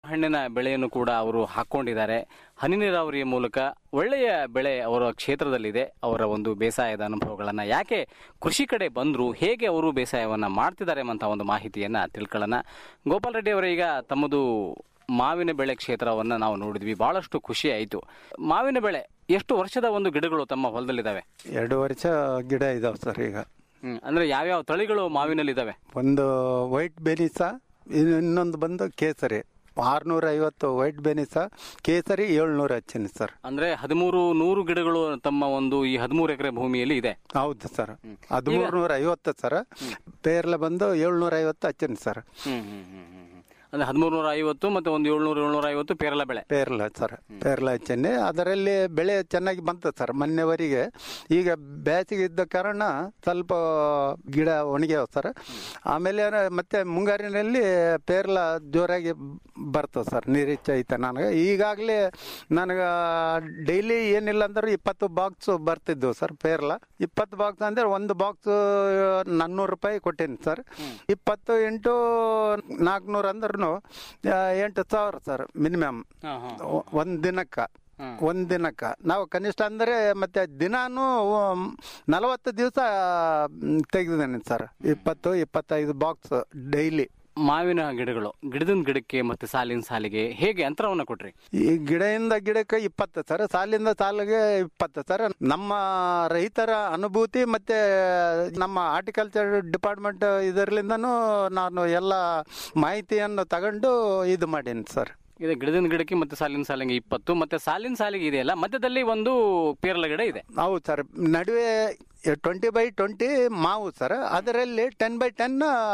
ಹಣ್ಣಿನ ಬೆಳೆಯನ್ನು ಕೂಡ ಅವರು ಹಾಕೊಂಡಿದ್ದಾರೆ ಹನಿ ನೀರಾವರಿಯ ಮೂಲಕ ಒಳ್ಳೆಯ ಬೆಳೆ ಅವರ ಕ್ಷೇತ್ರದಲ್ಲಿದೆ ಅವರ ಒಂದು ಬೇಸಾಯದ ಅನುಭವಗಳನ್ನ ಯಾಕೆ ಕೃಷಿ ಕಡೆ ಬಂದ್ರು ಹೇಗೆ ಅವರು ಬೇಸಾಯವನ್ನ ಮಾಡ್ತಿದ್ದಾರೆ ಅಂತ ಒಂದು ಮಾಹಿತಿಯನ್ನ ತಿಳ್ಕೊಳ್ಳೋಣ ಗೋಪಾಲ್ ರೆಡ್ಡಿ ಅವರ ಈಗ ತಮ್ಮದು ಮಾವಿನ ಬೆಳೆ ಕ್ಷೇತ್ರವನ್ನ ನಾವು ನೋಡಿದ್ವಿ ಬಹಳಷ್ಟು ಖುಷಿ ಆಯಿತು ಮಾವಿನ ಬೆಳೆ ಎಷ್ಟು ವರ್ಷದ ಒಂದು ಗಿಡಗಳು ತಮ್ಮ ಹೊಲದಲ್ಲಿದ್ದಾವೆ ಎರಡು ವರ್ಷ ಗಿಡ ಇದಾವೆ ಸರ್ ಈಗ ಹ್ಮ್ ಅಂದ್ರೆ ಯಾವ್ಯಾವ ತಳಿಗಳು ಮಾವಿನಲ್ಲಿ ಇದಾವೆ ಒಂದು ವೈಟ್ ಬೆನಿಸ ಇನ್ನು ಇನ್ನೊಂದು ಬಂದು ಕೇಸರಿ ಆರ್ನೂರ ಐವತ್ತು ವೈಟ್ ಬೆನಿಸ ಕೇಸರಿ ಏಳ್ನೂರ ಹಚ್ಚಿನಿ ಸರ್ ಅಂದ್ರೆ ಹದಿಮೂರು ನೂರು ಗಿಡಗಳು ತಮ್ಮ ಒಂದು ಈ ಹದಿಮೂರು ಎಕರೆ ಭೂಮಿಯಲ್ಲಿ ಇದೆ ಹೌದು ಸರ್ ಹದಿಮೂರು ನೂರ ಐವತ್ತು ಸರ್ ಪೇರ್ಲೆ ಬಂದು ಏಳ್ನೂರ ಐವತ್ತು ಹಚ್ಚಿನಿ ಸರ್ ಹ್ಮ್ ಹ್ಮ್ ಹ್ಮ್ ಹ್ಮ್ ಹ್ಮ್. ಅಂದ್ರೆ ಹದಿಮೂರು ನೂರ ಐವತ್ತು ಮತ್ತೆ ಒಂದು ಏಳ್ನೂರ ಏಳ್ನೂರ ಐವತ್ತು ಪೇರಲ ಬೆಳೆ ಪೇರ್ಲ ಸರ್ ಪೇರ್ಲ ಹಚ್ಚೀನಿ ಅದರಲ್ಲಿ ಬೆಳೆ ಚೆನ್ನಾಗಿ ಬಂತು ಸರ್ ಮೊನ್ನೆವರೆಗೆ ಈಗ ಬೇಸಿಗೆ ಇದ್ದ ಕಾರಣ ಸ್ವಲ್ಪ ಗಿಡ ಒಣಗ್ಯಾವ ಸರ್ ಆಮೇಲೆ ಮತ್ತೆ ಮುಂಗಾರಿನಲ್ಲಿ ಪೇರ್ಲ ಜೋರಾಗಿ ಬರ್ತದೆ ಸರ್ ನಿರೀಕ್ಷೆ ಐತೆ ನನಗೆ ಈಗಾಗಲೇ ನನಗೆ ಡೈಲಿ ಏನಿಲ್ಲ ಅಂದ್ರೆ ಇಪ್ಪತ್ತು ಬಾಕ್ಸ್ ಬರ್ತಿದ್ವು ಸರ್ ಪೇರ್ಲ ಇಪ್ಪತ್ತು ಬಾಕ್ಸ್ ಅಂದ್ರೆ ಒಂದು ಬಾಕ್ಸ್ ನಾನ್ನೂರು ರೂಪಾಯಿ ಕೊಟ್ಟೀನಿ ಸರ್ ಇಪ್ಪತ್ತು ಇಂಟು ನಾಲ್ಕುನೂರು ಅಂದ್ರೂ ಎಂಟು ಸಾವಿರ ಸರ್ ಮಿನಿಮಮ್ ಒಂದು ದಿನಕ್ಕೆ ಒಂದ್ ದಿನಕ್ಕ ನಾವು ಕನಿಷ್ಠ ಅಂದ್ರೆ ಮತ್ತೆ ದಿನಾನು ನಲವತ್ತು ದಿವಸ ತೆಗೆದಿದ್ದೇನೆ ಸರ್ ಇಪ್ಪತ್ತು ಇಪ್ಪತ್ತೈದು ಬಾಕ್ಸ್ ಡೈಲಿ ಮಾವಿನ ಗಿಡಗಳು ಗಿಡದಿಂದ ಗಿಡಕ್ಕೆ ಮತ್ತೆ ಸಾಲಿನ ಸಾಲಿಗೆ ಹೇಗೆ ಅಂತರವನ್ನ ಕೊಟ್ರಿ ಈ ಗಿಡದಿಂದ ಗಿಡಕ್ಕೆ ಇಪ್ಪತ್ತು ಸರ್ ಸಾಲಿಂದ ಸಾಲಿಗೆ ಇಪ್ಪತ್ತು ಸರ್ ನಮ್ಮ ರೈತರ ಅನುಭೂತಿ ಮತ್ತೆ ನಮ್ಮ ಹಾರ್ಟಿಕಲ್ಚರ್ ಡಿಪಾರ್ಟ್ಮೆಂಟ್ ಇದರಲಿಂದನೂ ನಾನು ಎಲ್ಲ ಮಾಹಿತಿಯನ್ನು ತಗೊಂಡು ಇದು ಮಾಡೀನಿ ಸರ್ ಇದೆ ಗಿಡದಿಂದ ಗಿಡಕ್ಕೆ ಮತ್ತೆ ಸಾಲಿನ ಸಾಲಿಗೆ ಇಪ್ಪತ್ತು ಮತ್ತೆ ಸಾಲಿನ ಸಾಲಿಗೆ ಇದೆಯಲ್ಲ ಮಧ್ಯದಲ್ಲಿ ಒಂದು ಪೇರಲ ಗಿಡ ಇದೆ ಹೌದು ಸರ್ ನಡುವೆ ಟ್ವೆಂಟಿ ಬೈ ಟ್ವೆಂಟಿ ಮಾವು ಸರ್ ಅದರಲ್ಲಿ ಟೆನ್ ಬೈ ಟೆನ್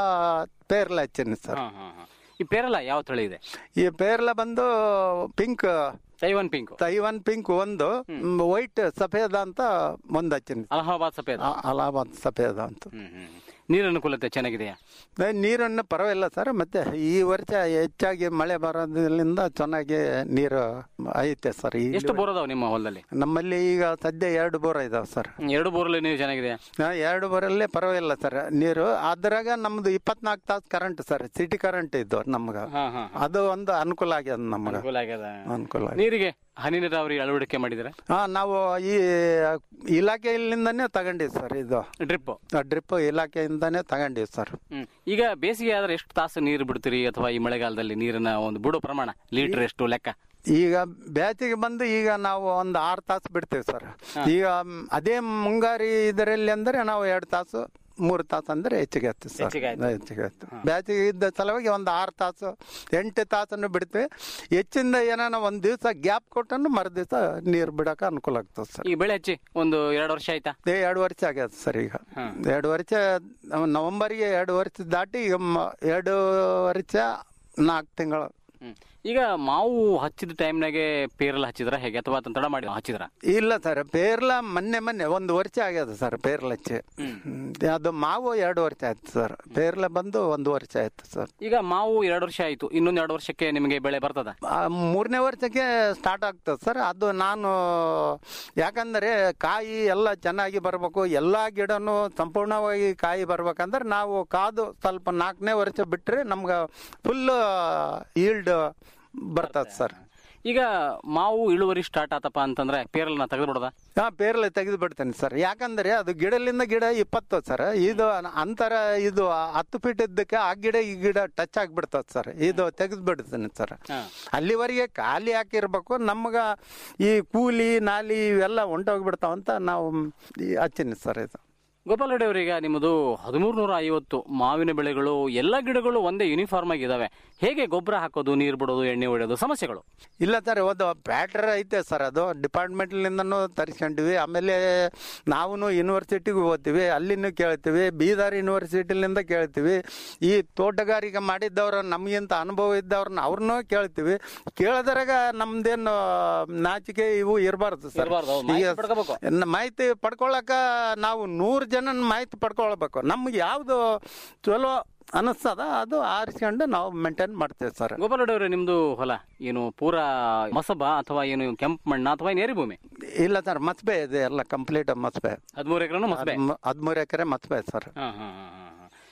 ಪೇರ್ಲ ಹಚ್ಚೀನಿ ಸರ್ ಹಾ, ಹಾ, ಹಾ. ಈ ಪೇರಲ ಯಾವ ತಳಿ ಇದೆ ಈ ಪೇರ್ಲ ಬಂದು pink Taiwan pink Taiwan pink ಒಂದು ವೈಟ್ ಸಫೇದ ಅಂತ ಒಂದು ಹಚ್ಚೀನಿ ಅಲಹಾಬಾದ್ ಸಫೇದ್ ಆ- ಅಲಹಾಬಾದ್ ಸಫೇದ ಅಂತ ಹ್ಮ್, ಹ್ಮ್. ನೀರಿನ ಅನುಕೂಲತೆ ಚೆನ್ನಾಗಿದೆಯಾ ಏ, ನೀರನ್ನು ಪರವಾಗಿಲ್ಲ ಸರ್ ಮತ್ತೆ ಈ ವರ್ಷ ಹೆಚ್ಚಾಗಿ ಮಳೆ ಬರೋದ್ರಿಂದ ಚೆನ್ನಾಗಿ ನೀರು ಐತೆ ಸರ್ ಈ ಎಷ್ಟು ಬೋರ್ ಅದಾವ ನಿಮ್ಮ ಹೊಲದಲ್ಲಿ ನಮ್ಮಲ್ಲಿ ಈಗ ಸದ್ಯ ಎರಡು ಬೋರ್ ಇದಾವೆ ಸರ್ ಹ್ಮ್, ಎರಡು ಬೋರಲ್ಲಿ ನೀರು ಚೆನ್ನಾಗಿದೆಯಾ ಆ, ಎರಡು ಬೋರಲ್ಲೇ ಪರವಾಗಿಲ್ಲ ಸರ್ ನೀರು ಅದ್ರಾಗ ನಮ್ದು ಇಪ್ಪತ್ನಾಲ್ಕು ತಾಸು ಕರೆಂಟ್ ಸರ್ ಸಿಟಿ ಕರೆಂಟ್ ಇದ್ದು ನಮ್ಗ ಹಾ, ಹಾ, ಅದು ಒಂದು ಅನುಕೂಲ ಆಗ್ಯದ ನಮ್ಗ ಅನುಕೂಲ ಆಗ್ಯದ ಅನುಕೂಲ ಆಗ್ಯದ. ನೀರಿಗೆ ಹನಿ ನೀರಾವರಿ ಅಳವಡಿಕೆ ಮಾಡಿದ್ರೆ ಹಾ ನಾವು ಈ ಇಲಾಖೆಯಿಂದಾನೇ ತಗೊಂಡಿವಿ ಸರ್ ಇದು ಡ್ರಿಪ್ ಡ್ರಿಪ್ ಇಲಾಖೆಯಿಂದಾನೇ ತಗೊಂಡಿವಿ ಸರ್ ಹ್ಮ್. ಈಗ ಬೇಸಿಗೆ ಆದ್ರೆ ಎಷ್ಟು ತಾಸು ನೀರು ಬಿಡ್ತೀರಿ ಅಥವಾ ಈ ಮಳೆಗಾಲದಲ್ಲಿ ನೀರಿನ ಒಂದು ಬಿಡೋ ಪ್ರಮಾಣ ಲೀಟರ್ ಎಷ್ಟು ಲೆಕ್ಕ ಈಗ ಬ್ಯಾಚಿಗೆ ಬಂದು ಈಗ ನಾವು ಒಂದು ಆರು ತಾಸು ಬಿಡ್ತೀವಿ ಸರ್ ಈಗ ಮ್, ಅದೇ ಮುಂಗಾರಿ ಇದರಲ್ಲಿ ಅಂದ್ರೆ ನಾವು ಎರಡು ತಾಸು ಮೂರು ತಾಸು ಅಂದ್ರೆ ಹೆಚ್ಚಿಗೆ ಆಯ್ತು ಸರ್ ಹೆಚ್ಚಿಗೆ ಆಯ್ತು. ಹೆಚ್ಚಿಗೆ ಆಯ್ತು ಬ್ಯಾಚಿಗೆ ಇದ್ದ ಸಲುವಾಗಿ ಒಂದು ಆರು ತಾಸು ಎಂಟು ತಾಸನ್ನು ಬಿಡ್ತೀವಿ ಹೆಚ್ಚಿಂದ ಏನಾನ ಒಂದು ದಿವಸ ಗ್ಯಾಪ್ ಕೊಟ್ಟನ್ನು ಮರು ದಿವಸ ನೀರು ಬಿಡಕ ಅನುಕೂಲ ಆಗ್ತದೆ ಸರ್ ಈ ಬೆಳೆ ಹಚ್ಚಿ ಒಂದು ಎರಡು ವರ್ಷ ಆಯ್ತಾ ಏ ಎರಡು ವರ್ಷ ಆಗ್ಯದ ಸರ್ ಈಗ ಎರಡು ವರ್ಷ ನವೆಂಬರ್ಗೆ ಎರಡು ವರ್ಷ ದಾಟಿ ಈಗ ಮ- ಎರಡು ವರ್ಷ ನಾಲ್ಕು ತಿಂಗಳು ಹ್ಮ್. ಈಗ ಮಾವು ಹಚ್ಚಿದ ಟೈಮ್ನಾಗೆ ಪೇರಲ ಹಚ್ಚಿದ್ರ ಹೇಗೆ ಅಥವಾ ಅದನ್ನ ತಡ ಮಾಡಿ ಹಚ್ಚಿದ್ರ ಇಲ್ಲ ಸರ್ ಪೇರ್ಲ ಮೊನ್ನೆ ಮೊನ್ನೆ ಒಂದು ವರ್ಷ ಆಗ್ಯದ ಸರ್ ಪೇರ್ಲ ಹಚ್ಚಿ ಹ್ಮ್. ಅದು ಮಾವು ಎರಡು ವರ್ಷ ಆಯ್ತು ಸರ್ ಪೇರ್ಲ ಬಂದು ಒಂದು ವರ್ಷ ಆಯ್ತು ಸರ್ ಈಗ ಮಾವು ಎರಡು ವರ್ಷ ಆಯ್ತು ಇನ್ನೊಂದು ಎರಡು ವರ್ಷಕ್ಕೆ ನಿಮಗೆ ಬೆಳೆ ಬರ್ತದ ಆ ಮೂರನೇ ವರ್ಷಕ್ಕೆ ಸ್ಟಾರ್ಟ್ ಆಗ್ತದೆ ಸರ್ ಅದು ನಾನು ಯಾಕಂದರೆ ಕಾಯಿ ಎಲ್ಲ ಚೆನ್ನಾಗಿ ಬರಬೇಕು ಎಲ್ಲ ಗಿಡನೂ ಸಂಪೂರ್ಣವಾಗಿ ಕಾಯಿ ಬರ್ಬೇಕಂದ್ರೆ ನಾವು ಕಾದು ಸ್ವಲ್ಪ ನಾಲ್ಕನೇ ವರ್ಷ ಬಿಟ್ಟರೆ ನಮ್ಗೆ ಫುಲ್ ಈಲ್ಡ್ ಬರ್ತದೆ ಸರ್ ಈಗ ಮಾವು ಇಳುವರಿ ಸ್ಟಾರ್ಟ್ ಆತಪ್ಪ ಅಂತಂದ್ರೆ ಪೇರಲನ ತೆಗೆದು ಬಿಡದ ಹಾ ಪೇರ್ಲೆ ತೆಗೆದು ಬಿಡ್ತೇನೆ ಸರ್ ಯಾಕಂದ್ರೆ ಅದು ಗಿಡಲಿಂದ ಗಿಡ ಇಪ್ಪತ್ತು ಸರ್ ಇದು ಅಂತರ ಇದು ಹತ್ತು ಫೀಟ್ ಇದ್ದಕ್ಕೆ ಆ ಗಿಡ ಈ ಗಿಡ ಟಚ್ ಆಗಿಬಿಡ್ತದೆ ಸರ್ ಇದು ತೆಗೆದು ಬಿಡ್ತೇನೆ ಸರ್ ಅಲ್ಲಿವರೆಗೆ ಖಾಲಿ ಹಾಕಿರ್ಬೇಕು ನಮ್ಗ ಈ ಕೂಲಿ ನಾಲಿ ಇವೆಲ್ಲ ಹೊಂಟೋಗ್ಬಿಡ್ತಾವಂತ ನಾವು ಈ ಹಚ್ಚಿನಿ ಸರ್ ಇದು ಗೋಪಾಲ್ ರೆಡ್ಡಿ ಅವರೀಗ ನಿಮ್ಮದು ಹದಿಮೂರು ನೂರ ಐವತ್ತು ಮಾವಿನ ಬೆಳೆಗಳು ಎಲ್ಲ ಗಿಡಗಳು ಒಂದೇ ಯೂನಿಫಾರ್ಮ್ ಆಗಿದಾವೆ ಹೇಗೆ ಗೊಬ್ಬರ ಹಾಕೋದು ನೀರು ಬಿಡೋದು ಎಣ್ಣೆ ಹೊಡೆಯೋದು ಸಮಸ್ಯೆಗಳು ಇಲ್ಲ ಸರ್ ಒಂದು ಬ್ಯಾಟ್ರ್ ಐತೆ ಸರ್ ಅದು ಡಿಪಾರ್ಟ್ಮೆಂಟ್ಲಿಂದನೂ ತರಿಸ್ಕೊಂಡಿವಿ ಆಮೇಲೆ ನಾವು ಯೂನಿವರ್ಸಿಟಿಗೆ ಹೋಗ್ತೀವಿ ಅಲ್ಲಿನೂ ಕೇಳ್ತೀವಿ ಬೀದರ್ ಯೂನಿವರ್ಸಿಟಿಲಿಂದ ಕೇಳ್ತೀವಿ ಈ ತೋಟಗಾರಿಕೆ ಮಾಡಿದ್ದವ್ರು ನಮಗಿಂತ ಅನುಭವ ಇದ್ದವ್ರನ್ನ ಅವ್ರನ್ನೂ ಕೇಳ್ತೀವಿ ಕೇಳಿದ್ರಾಗ ನಮ್ದೇನು ನಾಚಿಕೆ ಇವು ಇರಬಾರ್ದು ಸರ್ ಇರ್ಬಾರ್ದು, ಹೌದು, ಮಾಹಿತಿ ಈಗ ಪಡ್ಕೋಬೇಕು. ನ- ಮಾಹಿತಿ ಪಡ್ಕೊಳಕ ನಾವು ನೂರು ಜನ ಮಾಹಿತಿ ಪಡ್ಕೊಳ್ಬೇಕು ನಮ್ಗೆ ಯಾವುದು ಚಲೋ ಅನಿಸ್ತದ ಅದು ಆರಿಸ್ಕೊಂಡು ನಾವು ಮೇಂಟೈನ್ ಮಾಡ್ತೇವೆ ಸರ್ ಗೋಪಾಲ್ ರೆಡ್ಡಿ ಅವರೇ ನಿಮ್ದು ಹೊಲ ಏನು ಪೂರಾ ಮಸಬ ಅಥವಾ ಏನು ಕೆಂಪು ಮಣ್ಣ ಅಥವಾ ಏನೇರಿ ಭೂಮಿ ಇಲ್ಲ ಸರ್ ಮಸ್ಬೆ ಇದೆ ಎಲ್ಲ ಕಂಪ್ಲೀಟ್ ಮಸ್ಬೆ ಹದಿಮೂರು ಎಕರೆನು ಮಸಬೆ ಹದಿಮೂರು ಎಕರೆ ಮಸ್ಬೆ ಸರ್ ಹಾ, ಹಾ, ಹಾ, ಹಾ, ಹಾ.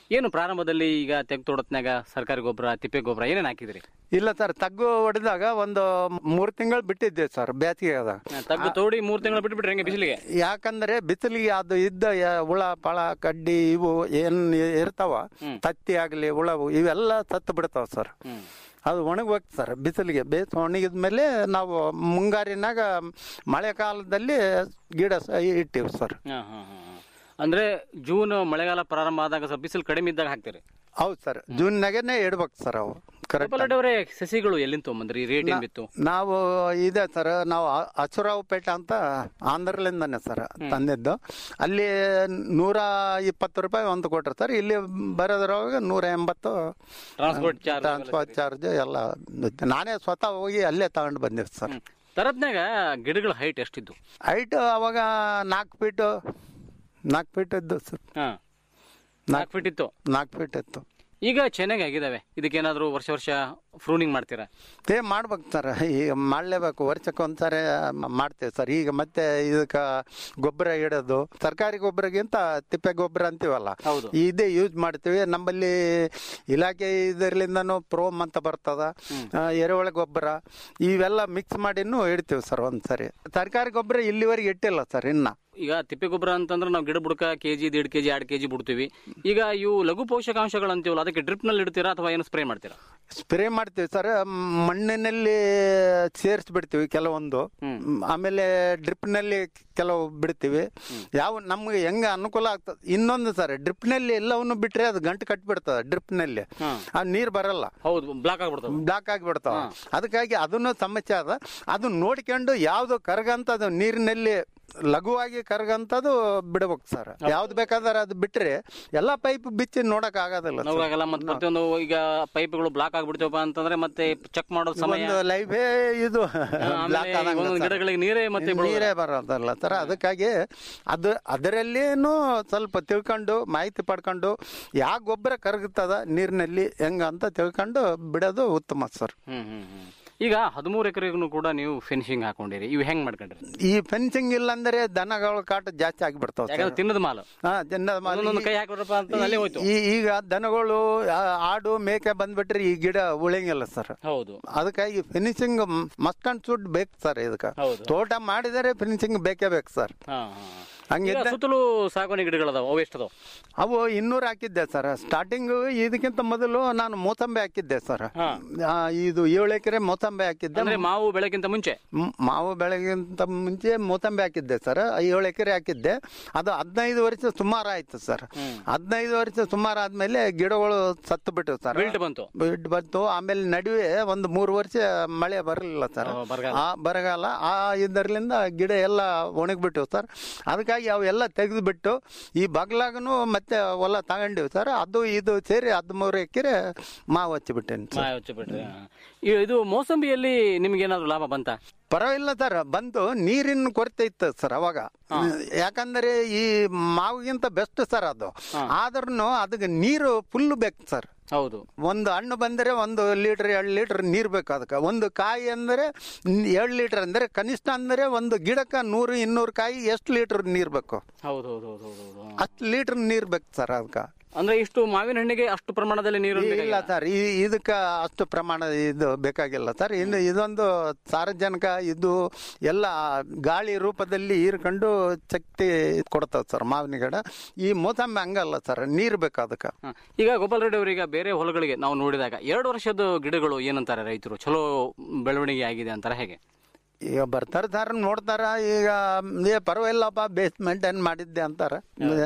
ಏನು ಪ್ರಾರಂಭದಲ್ಲಿ ಈಗ ತೆಗ್ ತೊಡತ್ನಾಗ ಸರ್ಕಾರಿ ಗೊಬ್ಬರ ತಿಪ್ಪೆ ಗೊಬ್ಬರ ಏನೇನು ಹಾಕಿದ್ರಿ ಇಲ್ಲ ಸರ್ ತಗ್ಗು ಹೊಡೆದಾಗ ಒಂದು ಮೂರು ತಿಂಗಳು ಬಿಟ್ಟಿದ್ದೆ ಸರ್ ಬೇಸಿಗೆದಾಗ ತಗ್ಗು ತೋಡಿ ಮೂರು ತಿಂಗಳು ಬಿಟ್ಬಿಟ್ರೆ ಹೆಂಗೆ ಬಿಸಿಲಿಗೆ ಯಾಕಂದ್ರೆ ಬಿಸಿಲಿಗೆ ಅದು ಇದ್ದ ಯ- ಹುಳ ಪಳ ಕಡ್ಡಿ ಇವು ಏನ್ ಇರ್ತಾವ ತತ್ತಿ ಆಗ್ಲಿ ಹುಳವು ಇವೆಲ್ಲ ಸತ್ತು ಬಿಡ್ತಾವ ಸರ್ ಹ್ಮ್ ಅದು ಒಣಗೋಗ್ತದೆ ಸರ್ ಬಿಸಿಲಿಗೆ ಬೇಸ್ ಒಣಗಿದ ಮೇಲೆ ನಾವು ಮುಂಗಾರಿನಾಗ ಮಳೆಗಾಲದಲ್ಲಿ ಗಿಡ ಸ ಇಟ್ಟಿವಿ ಸರ್ ಹಾ, ಹಾ, ಹಾ, ಹಾ. ಅಂದ್ರೆ ಜೂನ್ ಮಳೆಗಾಲ ಪ್ರಾರಂಭ ಆದಾಗ ಸ್ವಲ್ಪ ಬಿಸಿಲು ಕಡಿಮೆ ಇದ್ದಾಗ ಹಾಕ್ತೀರಿ ಹೌದು ಸರ್ ಜೂನ್ನಾಗನೇ ಇಡ್ಬೇಕು ಸರ್ ಅವು ಕರೆಕ್ಟ್ ಗೋಪಾಲರೆಡ್ಡಿ ಅವರೇ ಸಸಿಗಳು ಎಲ್ಲಿಂದ ತೊಗೊಂಬಂದ್ರಿ ರೇಟ್ ಏನ್ ಬಿತ್ತು ನಾವು ಇದೆ ಸರ್ ನಾವು ಅ- ಅಸುರಾವ್ಪೇಟೆ ಅಂತ ಆಂಧ್ರಲಿಂದನೇ ಸರ್ ತಂದಿದ್ದು ಅಲ್ಲಿ ನೂರ ಇಪ್ಪತ್ತು ರೂಪಾಯಿ ಒಂದು ಕೊಟ್ರು ಸರ್ ಇಲ್ಲಿ ಬರೋದ್ರೊಳಗೆ ನೂರ ಎಂಬತ್ತು ಟ್ರಾನ್ಸ್ಪೋರ್ಟ್ ಚಾರ್ಜ್ ಟ್ರಾನ್ಸ್ಫರ್ ಚಾರ್ಜ್ ಎಲ್ಲ ಇತ್ತು. ನಾನೇ ಸ್ವತಃ ಹೋಗಿ ಅಲ್ಲೇ ತಗೊಂಡು ಬಂದಿವಿ ಸರ್ ತರತ್ನಾಗ ಗಿಡಗಳ ಹೈಟ್ ಎಷ್ಟಿದ್ದು ಹೈಟ್ ಅವಾಗ ನಾಲ್ಕು ಫೀಟು ನಾಲ್ಕು ಫೀಟ್ ಇದ್ದು ಸರ್ ಹಾ ನಾಲ್ಕು ಫೀಟ್ ಇತ್ತು ನಾಲ್ಕು ಫೀಟ್ ಇತ್ತು ಈಗ ಚೆನ್ನಾಗಿ ಆಗಿದಾವೆ ಇದಕ್ಕೇನಾದ್ರೂ ವರ್ಷ ವರ್ಷ ಫ್ರೂನಿಂಗ್ ಮಾಡ್ತೀರಾ ಏ ಮಾಡ್ಬೇಕು ಸರ್ ಈಗ ಮಾಡಲೇಬೇಕು ವರ್ಷಕ್ಕೆ ಒಂದ್ಸರಿ ಮ- ಮಾಡ್ತೇವೆ ಸರ್ ಈಗ ಮತ್ತೆ ಇದಕ್ಕೆ ಗೊಬ್ಬರ ಇಡೋದು ಸರ್ಕಾರಿ ಗೊಬ್ಬರಗಿಂತ ತಿಪ್ಪೆ ಗೊಬ್ಬರ ಅಂತೀವಲ್ಲ ಹೌದು ಇದೇ ಯೂಸ್ ಮಾಡ್ತೀವಿ ನಮ್ಮಲ್ಲಿ ಇಲಾಖೆ ಇದರ್ಲಿಂದನೂ ಪ್ರೋಮ್ ಅಂತ ಬರ್ತದ ಆ, ಎರೆಹುಳ ಗೊಬ್ಬರ ಇವೆಲ್ಲ ಮಿಕ್ಸ್ ಮಾಡಿನೂ ಇಡ್ತೀವಿ ಸರ್ ಒಂದ್ಸರಿ ಸರ್ಕಾರಿ ಗೊಬ್ಬರ ಇಲ್ಲಿವರೆಗೆ ಇಟ್ಟಿಲ್ಲ ಸರ್ ಇನ್ನ ಈಗ ತಿಪ್ಪೆ ಗೊಬ್ಬರ ಅಂತಂದ್ರೆ ನಾವು ಗಿಡ ಬುಡಕ ಕೆಜಿ ದೇಡ್ ಕೆಜಿ ಎರಡು ಕೆಜಿ ಬಿಡ್ತೀವಿ ಈಗ ಇವು ಲಘು ಪೋಷಕಾಂಶಗಳು ಅಂತೀವಲ್ಲ ಅದಕ್ಕೆ ಡ್ರಿಪ್ ನಲ್ಲಿ ಇಡ್ತೀರಾ ಅಥವಾ ಏನು ಸ್ಪ್ರೇ ಮಾಡ್ತೀರಾ ಸ್ಪ್ರೇ ಮಾಡ್ತೀವಿ ಸರ್ ಮಣ್ಣಿನಲ್ಲಿ ಸೇರಿಸಿ ಬಿಡ್ತೀವಿ ಕೆಲವೊಂದು ಆಮೇಲೆ ಡ್ರಿಪ್ನಲ್ಲಿ ಕೆಲವು ಬಿಡ್ತೀವಿ ಯಾವ ನಮ್ಗೆ ಹೆಂಗ ಅನುಕೂಲ ಆಗ್ತದೆ ಇನ್ನೊಂದು ಸರ್ ಡ್ರಿಪ್ನಲ್ಲಿ ಎಲ್ಲವನ್ನು ಬಿಟ್ರೆ ಅದು ಗಂಟು ಕಟ್ಬಿಡ್ತದೆ ಡ್ರಿಪ್ನಲ್ಲಿ ಆ ನೀರು ಬರಲ್ಲ ಹೌದು ಬ್ಲಾಕ್ ಆಗ್ಬಿಡ್ತಾವೆ ಬ್ಲಾಕ್ ಆಗಿಬಿಡ್ತಾವ ಅದಕ್ಕಾಗಿ ಅದನ್ನು ಸಮಸ್ಯೆ ಅದ ಅದು ನೋಡ್ಕೊಂಡು ಯಾವ್ದು ಕರಗಂತದು ನೀರಿನಲ್ಲಿ ಲಘುವಾಗಿ ಕರಗಂತದು ಬಿಡ್ಬೇಕು ಸರ್ ಯಾವ್ದು ಬೇಕಾದ್ರೆ ಅದು ಬಿಟ್ರೆ ಎಲ್ಲಾ ಪೈಪ್ ಬಿಚ್ಚಿ ನೋಡಕ್ ಆಗೋದಿಲ್ಲ sir. ನೋವಾಗಲ್ಲ ಮತ್ತೆ ಪ್ರತಿಯೊಂದು ಈಗ ಪೈಪ್ಗಳು ಬ್ಲಾಕ್ ಆಗ್ಬಿಡ್ತೇವಪ್ಪ ಅಂತಂದ್ರೆ ಮತ್ತೆ ಚೆಕ್ ಮಾಡೋದು ಸಮಯ ಒಂದು ಲೈಫೇ ಇದು ಬ್ಲಾಕ್ ಆಮೇಲೆ ಒಂದೊಂದು ಗಿಡಗಳಿಗೆ ನೀರೇ ಮತ್ತೆ ಬಿಡೋದಿಲ್ಲ. ನೀರೇ ಬರೋದಲ್ಲ ಸರ್ ಅದಕ್ಕಾಗಿ ಅದು ಅದರಲ್ಲೇನು ಸ್ವಲ್ಪ ತಿಳ್ಕೊಂಡು ಮಾಹಿತಿ ಪಡ್ಕೊಂಡು ಯಾವ ಗೊಬ್ಬರ ಕರಗುತ್ತದ ನೀರಿನಲ್ಲಿ ಹೆಂಗ ಅಂತ ತಿಳ್ಕೊಂಡು ಬಿಡೋದು ಉತ್ತಮ ಸರ್ ಹ್ಮ್ ಹ್ಮ್ ಹ್ಮ್ ಈಗ ಹದಿಮೂರು ಎಕರೆಗೂ ಕೂಡ ನೀವು ಫಿನಿಶಿಂಗ್ ಹಾಕೊಂಡಿರಿ ಇವು ಹೆಂಗ್ ಮಾಡ್ಕೊಂಡ್ರಿ ಈ ಫೆನ್ಸಿಂಗ್ ಇಲ್ಲ ಅಂದ್ರೆ ದನಗಳ ಕಾಟ ಜಾಸ್ತಿ ಆಗಿಬಿಡ್ತಾವ ಯಾಕಂದ್ರೆ ತಿನ್ನದ ಮಾಲು ಹಾ ಜನ ಒಂದೊಂದು ಕೈ ಹಾಕಿದ್ರಪ್ಪ ಅಂತ ಅಲ್ಲೇ ಹೋಯ್ತು ಈ- ಈಗ ದನಗಳು ಆ, ಆಡು ಮೇಕೆ ಬಂದ್ಬಿಟ್ರೆ ಈ ಗಿಡ ಉಳಿಯಂಗಿಲ್ಲ ಸರ್ ಹೌದು ಅದಕ್ಕಾಗಿ ಫಿನಿಶಿಂಗ್ ಮಸ್ಟ್ ಅಂಡ್ ಶುಡ್ ಬೇಕು ಸರ್ ಇದಕ್ಕೆ ಹೌದು ತೋಟ ಮಾಡಿದರೆ ಫಿನಿಶಿಂಗ್ ಬೇಕೇ ಬೇಕು ಸರ್ ಹಾ ಹಾ ಹಂಗಿದ್ದ ಈಗ ಸುತ್ತಲೂ ಸಾಗುವನಿ ಗಿಡಗಳದಾವ ಅವು ಎಷ್ಟದಾವ ಅವು ಇನ್ನೂರು ಹಾಕಿದ್ದೆ ಸರ್ ಸ್ಟಾರ್ಟಿಂಗ್ ಇದಕ್ಕಿಂತ ಮೊದಲು ನಾನು ಮೋಸಂಬಿ ಹಾಕಿದ್ದೆ ಸರ್ ಹಾ. ಆ, ಇದು ಏಳು ಎಕರೆ ಮೋಸಂಬಿ ಹಾಕಿದ್ದೆ ಅಂದ್ರೆ ಮಾವು ಬೆಳಕಿಂತ ಮುಂಚೆ ಮ್- ಮಾವು ಬೆಳಗಿಂತ ಮುಂಚೆ ಮೋಸಂಬಿ ಹಾಕಿದ್ದೆ ಸರ್ ಏಳು ಎಕರೆ ಹಾಕಿದ್ದೆ ಅದು ಹದಿನೈದು ವರ್ಷ ಸುಮಾರು ಆಯ್ತು ಸರ್ ಹದಿನೈದು ವರ್ಷ ಸುಮಾರು ಆದ್ಮೇಲೆ ಗಿಡಗಳು ಸತ್ತು ಬಿಟ್ಟು ಸರ್ ಬಿಲ್ಟ್ ಬಂತು ಬಿಡ್ ಬಂತು ಆಮೇಲೆ ನಡುವೆ ಒಂದು ಮೂರು ವರ್ಷ ಮಳೆ ಬರಲಿಲ್ಲ ಸರ್ ಆ, ಬರಗಾಲ. ಆ ಬರಗಾಲ ಆ ಇದರ್ಲಿಂದ ಗಿಡ ಎಲ್ಲ ಒಣಗ್ಬಿಟ್ಟು ಸರ್ ಅದಕ್ಕಾಗಿ ಅವೆಲ್ಲ ತೆಗೆದುಬಿಟ್ಟು ಈ ಬಗ್ಲಾಗನು ಮತ್ತೆ ಹೊಲ ತಗೊಂಡಿವಿ ಸರ್ ಅದು ಇದು ಸೇರಿ ಹದಿಮೂರು ಎಕರೆ ಮಾವು ಹಚ್ಚಿಬಿಟ್ಟೇನೆ ಸರ್ ಮಾಯ ಬಿಟ್ರಿ ಇದು ಮೋಸಂಬಿಯಲ್ಲಿ ನಿಮ್ಗೆ ಏನಾದ್ರು ಲಾಭ ಬಂತ ಪರವಾಗಿಲ್ಲ ಸರ್ ಬಂದು ನೀರಿನ ಕೊರತೆ ಇತ್ತು ಸರ್ ಅವಾಗ ಯಾಕಂದ್ರೆ ಈ ಮಾವಿಗಿಂತ ಬೆಸ್ಟ್ ಸರ್ ಅದು ಆದ್ರೂ ಅದಕ್ಕೆ ನೀರು ಫುಲ್ ಬೇಕು ಸರ್ ಹೌದು ಒಂದು ಹಣ್ಣು ಬಂದರೆ ಒಂದು ಲೀಟರ್ ಎರಡು ಲೀಟರ್ ನೀರು ಬೇಕು ಅದಕ್ಕೆ ಒಂದು ಕಾಯಿ ಅಂದರೆ ಎರಡು ಲೀಟರ್ ಅಂದರೆ ಕನಿಷ್ಠ ಅಂದರೆ ಒಂದು ಗಿಡಕ್ಕೆ ನೂರು ಇನ್ನೂರು ಕಾಯಿ ಎಷ್ಟು ಲೀಟರ್ ನೀರು ಬೇಕು ಹೌದು ಹೌದು ಹೌದು ಹೌದು ಹೌದು ಅಷ್ಟು ಲೀಟರ್ ನೀರು ಬೇಕು ಸರ್ ಅದಕ್ಕೆ ಅಂದ್ರೆ ಇಷ್ಟು ಮಾವಿನ ಹಣ್ಣಿಗೆ ಅಷ್ಟು ಪ್ರಮಾಣದಲ್ಲಿ ನೀರು ಇಲ್ಲ ಸರ್ ಈ ಇದಕ್ಕೆ ಅಷ್ಟು ಪ್ರಮಾಣ ಇದು ಬೇಕಾಗಿಲ್ಲ ಸರ್ ಇನ್ನು ಇದೊಂದು ಸಾರ್ವಜನಿಕ ಇದು ಎಲ್ಲ ಗಾಳಿ ರೂಪದಲ್ಲಿ ಹೀರ್ಕೊಂಡು ಶಕ್ತಿ ಕೊಡ್ತದೆ ಸರ್ ಮಾವಿನ ಗಿಡ ಈ ಮೋಸಂಬಿ ಹಂಗಲ್ಲ ಸರ್ ನೀರು ಬೇಕು ಅದಕ್ಕೆ ಹ. ಈಗ ಗೋಪಾಲ್ ರೆಡ್ಡಿ ಅವರೀಗ ಬೇರೆ ಹೊಲಗಳಿಗೆ ನಾವು ನೋಡಿದಾಗ ಎರಡು ವರ್ಷದ ಗಿಡಗಳು ಏನಂತಾರೆ ರೈತರು ಚಲೋ ಬೆಳವಣಿಗೆ ಆಗಿದೆ ಅಂತಾರೆ ಹೇಗೆ ಈಗ ಬರ್ತಾರ ಸರ್ ನೋಡ್ತಾರ ಈಗ ಏ ಪರವಾಗಿಲ್ಲಪ್ಪ ಬೇಸ್ಮೆಂಟ್ ಏನ್ ಮಾಡಿದ್ದೆ ಅಂತಾರ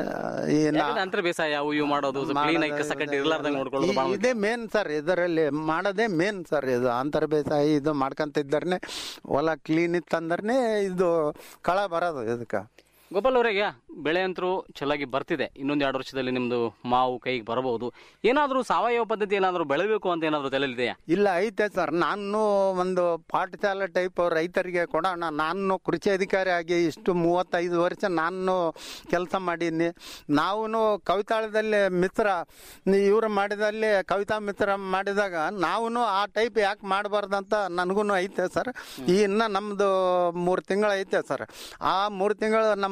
ಈ ನಾ- ಯಾಕಂದ್ರೆ ಅಂತರ ಬೇಸಾಯ ಅವು ಇವು ಮಾಡೋದು ಕ್ಲೀನ್ ಆಗಿ ಕಸ ಕಡ್ಡಿ ಇರ್ಲಾರ್ದಂಗೆ ನೋಡ್ಕೊಳ್ಳೋದು ಈ- ಭಾಳ ಇದೇ ಮೇನ್ ಸರ್ ಇದರಲ್ಲಿ ಮಾಡೋದೇ ಮೇನ್ ಸರ್ ಇದು ಅಂತರ ಬೇಸಾಯ ಇದು ಮಾಡ್ಕೊಂತ ಇದ್ದಾರನೆ ಹೊಲ ಕ್ಲೀನ್ ಇತ್ತಂದ್ರೆ ಇದು ಕಳ ಬರೋದು ಇದಕ್ಕೆ ಗೋಪಾಲ್ ಅವರಿಗೆ ಬೆಳೆ ಅಂತರೂ ಚೆನ್ನಾಗಿ ಬರ್ತಿದೆ ಇನ್ನೊಂದು ಎರಡು ವರ್ಷದಲ್ಲಿ ನಿಮ್ದು ಮಾವು ಕೈಗೆ ಬರಬಹುದು ಏನಾದರೂ ಸಾವಯವ ಪದ್ಧತಿ ಏನಾದರೂ ಬೆಳಬೇಕು ಅಂತ ಏನಾದರೂ ತಲೆಯಲ್ಲಿದೆಯಾ ಇಲ್ಲ ಐತೆ ಸರ್ ನಾನು ಒಂದು ಪಾಠಶಾಲೆ ಟೈಪ್ ರೈತರಿಗೆ ಕೊಡೋಣ ನಾನು ಕೃಷಿ ಅಧಿಕಾರಿ ಆಗಿ ಇಷ್ಟು ಮೂವತ್ತೈದು ವರ್ಷ ನಾನು ಕೆಲಸ ಮಾಡೀನಿ ನಾವು ಕವಿತಾಳದಲ್ಲಿ ಮಿತ್ರ ಇವರು ಮಾಡಿದಲ್ಲಿ ಕವಿತಾ ಮಿತ್ರ ಮಾಡಿದಾಗ ನಾವು ಆ ಟೈಪ್ ಯಾಕೆ ಮಾಡಬಾರ್ದಂತ ನನಗೂ ಐತೆ ಸರ್ ಈ ಇನ್ನು ನಮ್ಮದು ಮೂರು ತಿಂಗಳು ಐತೆ ಸರ್ ಆ ಮೂರು ತಿಂಗಳು ನಮ್ಮ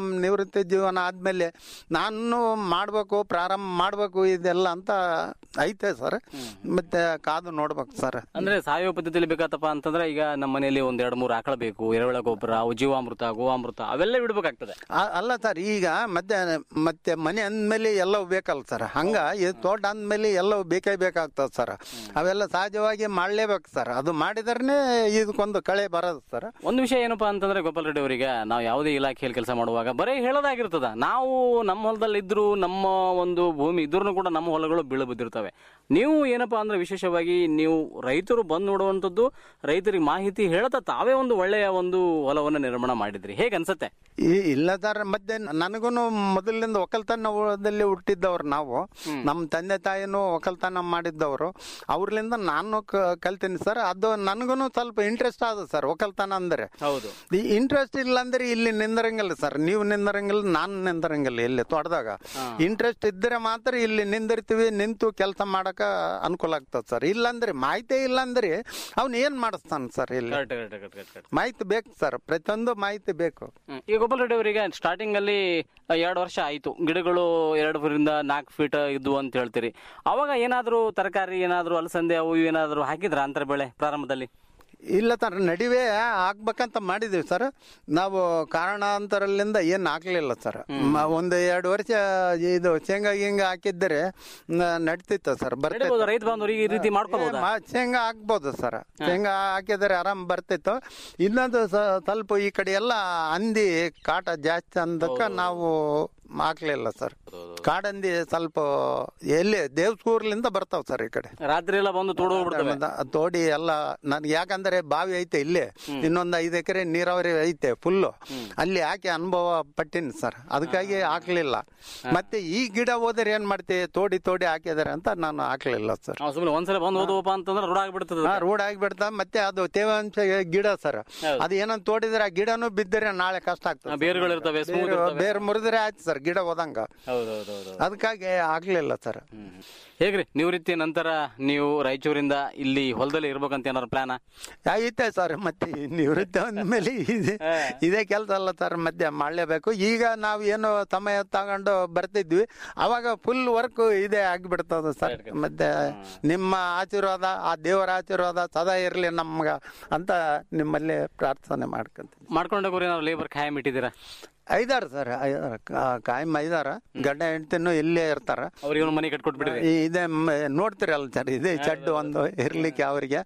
ನಿವೃತ್ತಿ ಜೀವನ ಆದ್ಮೇಲೆ ನಾನು ಮಾಡ್ಬೇಕು ಪ್ರಾರಂಭ ಮಾಡ್ಬೇಕು ಇದೆಲ್ಲ ಅಂತ ಐತೆ ಸರ್ ಮತ್ತೆ ಕಾದು ನೋಡ್ಬೇಕು ಸರ್ ಅಂದ್ರೆ ಸಾವಯವ ಪದ್ಧತಿಯಲ್ಲಿ ಬೇಕಾತಪ್ಪ ಅಂತಂದ್ರೆ ಈಗ ನಮ್ಮ ಮನೆಯಲ್ಲಿ ಒಂದ್ ಎರಡ್ ಮೂರು ಆಕಳ ಬೇಕು ಎರೆಹುಳ ಗೊಬ್ಬರ ಅವು ಜೀವಾಮೃತ ಗೋವಾಮೃತ ಅವೆಲ್ಲ ಬಿಡ್ಬೇಕಾಗ್ತದೆ ಆ- ಅಲ್ಲ ಸರ್ ಈಗ ಮತ್ತೆ ಮತ್ತೆ ಮನೆ ಅಂದ್ಮೇಲೆ ಎಲ್ಲವೂ ಬೇಕಲ್ಲ ಸರ್ ಹಂಗ ಈ ತೋಟ ಅಂದ್ಮೇಲೆ ಎಲ್ಲವೂ ಬೇಕೇ ಬೇಕಾಗ್ತದೆ ಸರ್ ಅವೆಲ್ಲ ಸಹಜವಾಗಿ ಮಾಡಲೇಬೇಕು ಸರ್ ಅದು ಮಾಡಿದ್ರೆ ಇದಕ್ಕೊಂದು ಕಳೆ ಬರೋದು ಸರ್ ಒಂದು ವಿಷಯ ಏನಪ್ಪಾ ಅಂತಂದ್ರೆ ಗೋಪಾಲ್ ರೆಡ್ಡಿ ಅವರಿಗೆ ನಾವು ಯಾವುದೇ ಇಲಾಖೆಯಲ್ಲಿ ಕೆಲಸ ಮಾಡುವಾಗ ಬರೀ ಹೇಳೋದಾಗಿರ್ತದ ನಾವು ನಮ್ಮ ಹೊಲದಲ್ಲಿ ಇದ್ರು ನಮ್ಮ ಒಂದು ಭೂಮಿ ಇದ್ರೂ ಕೂಡ ನಮ್ಮ ಹೊಲಗಳು ಬೀಳು ಬಿದ್ದಿರ್ತವೆ ನೀವು ಏನಪ್ಪಾ ಅಂದ್ರೆ ವಿಶೇಷವಾಗಿ ನೀವು ರೈತರು ಬಂದು ನೋಡುವಂಥದ್ದು ರೈತರಿಗೆ ಮಾಹಿತಿ ಹೇಳ್ತಾ ತಾವೇ ಒಂದು ಒಳ್ಳೆಯ ಒಂದು ಹೊಲವನ್ನು ನಿರ್ಮಾಣ ಮಾಡಿದ್ರಿ ಹೇಗೆ ಅನ್ಸತ್ತೆ ಈ ಇಲ್ಲ ಸರ್ ಮತ್ತೆ ನನಗೂ ಮೊದಲಿನಿಂದ ಒಕ್ಕಲ್ತನದಲ್ಲಿ ಹುಟ್ಟಿದ್ದವ್ರು ನಾವು ನಮ್ಮ ತಂದೆ ತಾಯಿನೂ ಒಕ್ಕಲ್ತನ ಮಾಡಿದ್ದವರು ಅವ್ರಲಿಂದ ನಾನು ಕ- ಕಲ್ತೀನಿ ಸರ್ ಅದು ನನಗೂ ಸ್ವಲ್ಪ ಇಂಟ್ರೆಸ್ಟ್ ಆದ ಸರ್ ಒಕ್ಕಲ್ತನ ಅಂದರೆ ಹೌದು ಈ ಇಂಟ್ರೆಸ್ಟ್ ಇಲ್ಲ ಅಂದ್ರೆ ಇಲ್ಲಿ ನಿಂದರಂಗಿಲ್ಲ ಸರ್ ನೀವು ನಿಂದರಂಗಿಲ್ಲ ನಾನು ನಿಂದರಂಗಿಲ್ಲ ಇಲ್ಲಿ ತೋಟದಾಗ ಇಂಟ್ರೆಸ್ಟ್ ಇದ್ರೆ ಮಾತ್ರ ಇಲ್ಲಿ ನಿಂದಿರ್ತೀವಿ ನಿಂತು ಕೆಲಸ ಮಾಡಕ ಅನುಕೂಲ ಆಗ್ತದೆ ಸರ್ ಇಲ್ಲಾಂದ್ರೆ ಮಾಹಿತಿ ಇಲ್ಲಾಂದ್ರೆ ಅವ್ನು ಏನ್ ಮಾಡಿಸ್ತಾನೆ ಸರ್ ಇಲ್ಲಿ ಕರೆಕ್ಟ್ ಕರೆಕ್ಟ್ ಕರೆಕ್ಟ್ ಕರೆಕ್ಟ್ ಮಾಹಿತಿ ಬೇಕು ಸರ್ ಪ್ರತಿಯೊಂದು ಮಾಹಿತಿ ಬೇಕು ಹ್ಮ್. ಈಗ ಗೋಪಾಲ್ ರೆಡ್ಡಿ ಅವರಿಗೆ ಸ್ಟಾರ್ಟಿಂಗ್ ಅಲ್ಲಿ ಎರಡು ವರ್ಷ ಆಯ್ತು ಗಿಡಗಳು ಎರಡರಿಂದ ನಾಲ್ಕು ಫೀಟ್ ಇದ್ವು ಅಂತ ಹೇಳ್ತೀರಿ ಅವಾಗ ಏನಾದರೂ ತರಕಾರಿ ಏನಾದರೂ ಅಲಸಂದೆ ಅವು ಇವು ಏನಾದರೂ ಹಾಕಿದ್ರ ಅಂತರ ಬೆಳೆ ಪ್ರಾರಂಭದಲ್ಲಿ ಇಲ್ಲ ಸರ್ ನಡುವೆ ಆಗ್ಬೇಕಂತ ಮಾಡಿದೀವಿ ಸರ್ ನಾವು ಕಾರಣಾಂತರದಿಂದ ಏನು ಹಾಕ್ಲಿಲ್ಲ ಸರ್ ಮ- ಒಂದು ಎರಡು ವರ್ಷ ಇದು ಶೇಂಗಾ ಗಿಂಗ ಹಾಕಿದ್ದರೆ ನ- ನಡ್ತಿತ್ತು ಸರ್ ಬರ್ತೈತೆ ನಡಿಬೋದು ರೈತ ಬಾಂಧವರಿಗೆ ಈ ರೀತಿ ಮಾಡ್ಕೋಬಹುದಾ ಮಾ- ಶೇಂಗಾ ಹಾಕ್ಬೋದು ಸರ್ ಶೇಂಗಾ ಹಾಕಿದರೆ ಆರಾಮ್ ಬರ್ತಿತ್ತು ಇನ್ನೊಂದು ಸ- ಸ್ವಲ್ಪ ಈ ಕಡೆ ಎಲ್ಲ ಹಂದಿ ಕಾಟ ಜಾಸ್ತಿ ಅಂದಕ್ಕ ನಾವು ಹಾಕ್ಲಿಲ್ಲ ಸರ್ ಕಾಡಂದಿ ಸ್ವಲ್ಪ ಎಲ್ಲಿ ದೇವ್ಸ್ಕೂರ್ಲಿಂದ ಬರ್ತಾವ ಸರ್ ಈ ಕಡೆ ರಾತ್ರಿ ಎಲ್ಲ ಬಂದು ತೋಡು ಹೋಗ್ಬಿಡ್ತವೆ ಮತ್ತ ತೋಡಿ ಎಲ್ಲ ನನ್ಗೆ ಯಾಕಂದ್ರೆ ಬಾವಿ ಐತೆ ಇಲ್ಲೇ ಇನ್ನೊಂದ್ ಐದು ಎಕರೆ ನೀರಾವರಿ ಐತೆ ಫುಲ್ಲು ಅಲ್ಲಿ ಹಾಕಿ ಅನುಭವ ಪಟ್ಟಿನಿ ಸರ್ ಅದಕ್ಕಾಗಿ ಹಾಕ್ಲಿಲ್ಲ ಮತ್ತೆ ಈ ಗಿಡ ಹೋದ್ರೆ ಏನ್ ಮಾಡ್ತೀವಿ ತೋಡಿ ತೋಡಿ ಹಾಕಿದಾರೆ ಅಂತ ನಾನು ಹಾಕ್ಲಿಲ್ಲ ಸರ್ ನಾವು ಸುಮ್ಮನೆ ಒಂದ್ಸಲ ಬಂದು ಓದುವಪ್ಪ ಅಂತಂದ್ರೆ ರೋಡ್ ಆಗ್ಬಿಡ್ತದೆ ಹಾ ರೋಡ್ ಆಗಿಬಿಡ್ತಾ ಮತ್ತೆ ಅದು ತೇವಾಂಶ ಗಿಡ ಸರ್ ಅದು ಏನಂತ ತೋಡಿದ್ರೆ ಆ ಗಿಡನೂ ಬಿದ್ದರೆ ನಾಳೆ ಕಷ್ಟ ಆಗ್ತದೆ ಬೇರುಗಳಿರ್ತವೆ ಸ್ಮೂತ್ ಬೇರು- ಬೇರು ಮುರಿದ್ರೆ ಆಯ್ತು ಸರ್ ಗಿಡ ಹೋದಂಗ ಹೌದು ಹೌದು ಹೌದು ಅದಕ್ಕಾಗಿ ಆಗ್ಲಿಲ್ಲ ಸರ್ ಹೇಗ್ರಿ ನಿವೃತ್ತಿ ನಂತರ ನೀವು ರಾಯಚೂರಿಂದ ಇಲ್ಲಿ ಹೊಲದಲ್ಲಿ ಇರ್ಬೇಕಂತ ಏನಾದ್ರು ಪ್ಲಾನ ಐತೆ ಸರ್ ಮತ್ತೆ ನಿವೃತ್ತಿ ಅಂದ್ಮೇಲೆ ಇದೆ ಇದೇ ಕೆಲಸ ಅಲ್ಲ ಸರ್ ಮಧ್ಯ ಮಾಡಲೇಬೇಕು ಈಗ ನಾವು ಏನು ಸಮಯ ತಗೊಂಡು ಬರ್ತಿದ್ವಿ ಅವಾಗ ಫುಲ್ ವರ್ಕ್ ಇದೇ ಆಗಿಬಿಡ್ತದೆ ಸರ್ ಮತ್ತೆ ನಿಮ್ಮ ಆಶೀರ್ವಾದ ಆ ದೇವರ ಆಶೀರ್ವಾದ ಸದಾ ಇರಲಿ ನಮ್ಗ ಅಂತ ನಿಮ್ಮಲ್ಲಿ ಪ್ರಾರ್ಥನೆ ಮಾಡ್ಕೊಂತೀನಿ ಮಾಡ್ಕೊಂಡೋಗ್ರಿ ಏನಾದ್ರು ಲೇಬರ್ ಖಾಯಂ ಇಟ್ಟಿದ್ದೀರಾ ಐದಾರು ಸರ್ ಐದಾರು ಕಾ- ಕಾಯಂ ಐದಾರ ಗಂಡ ಹೆಂಡ್ತಿನೂ ಇಲ್ಲೇ ಇರ್ತಾರ ಅವ್ರಿಗೆ ಒಂದು ಮನೆ ಕಟ್ಕೊಟ್ಬಿಡ್ರಿ ಈ- ಇದೇ ಮ- ನೋಡ್ತಿರಲ್ಲ ಸರ್ ಇದೇ ಚಡ್ಡು ಒಂದು ಇರ್ಲಿಕ್ಕೆ ಅವರಿಗೆ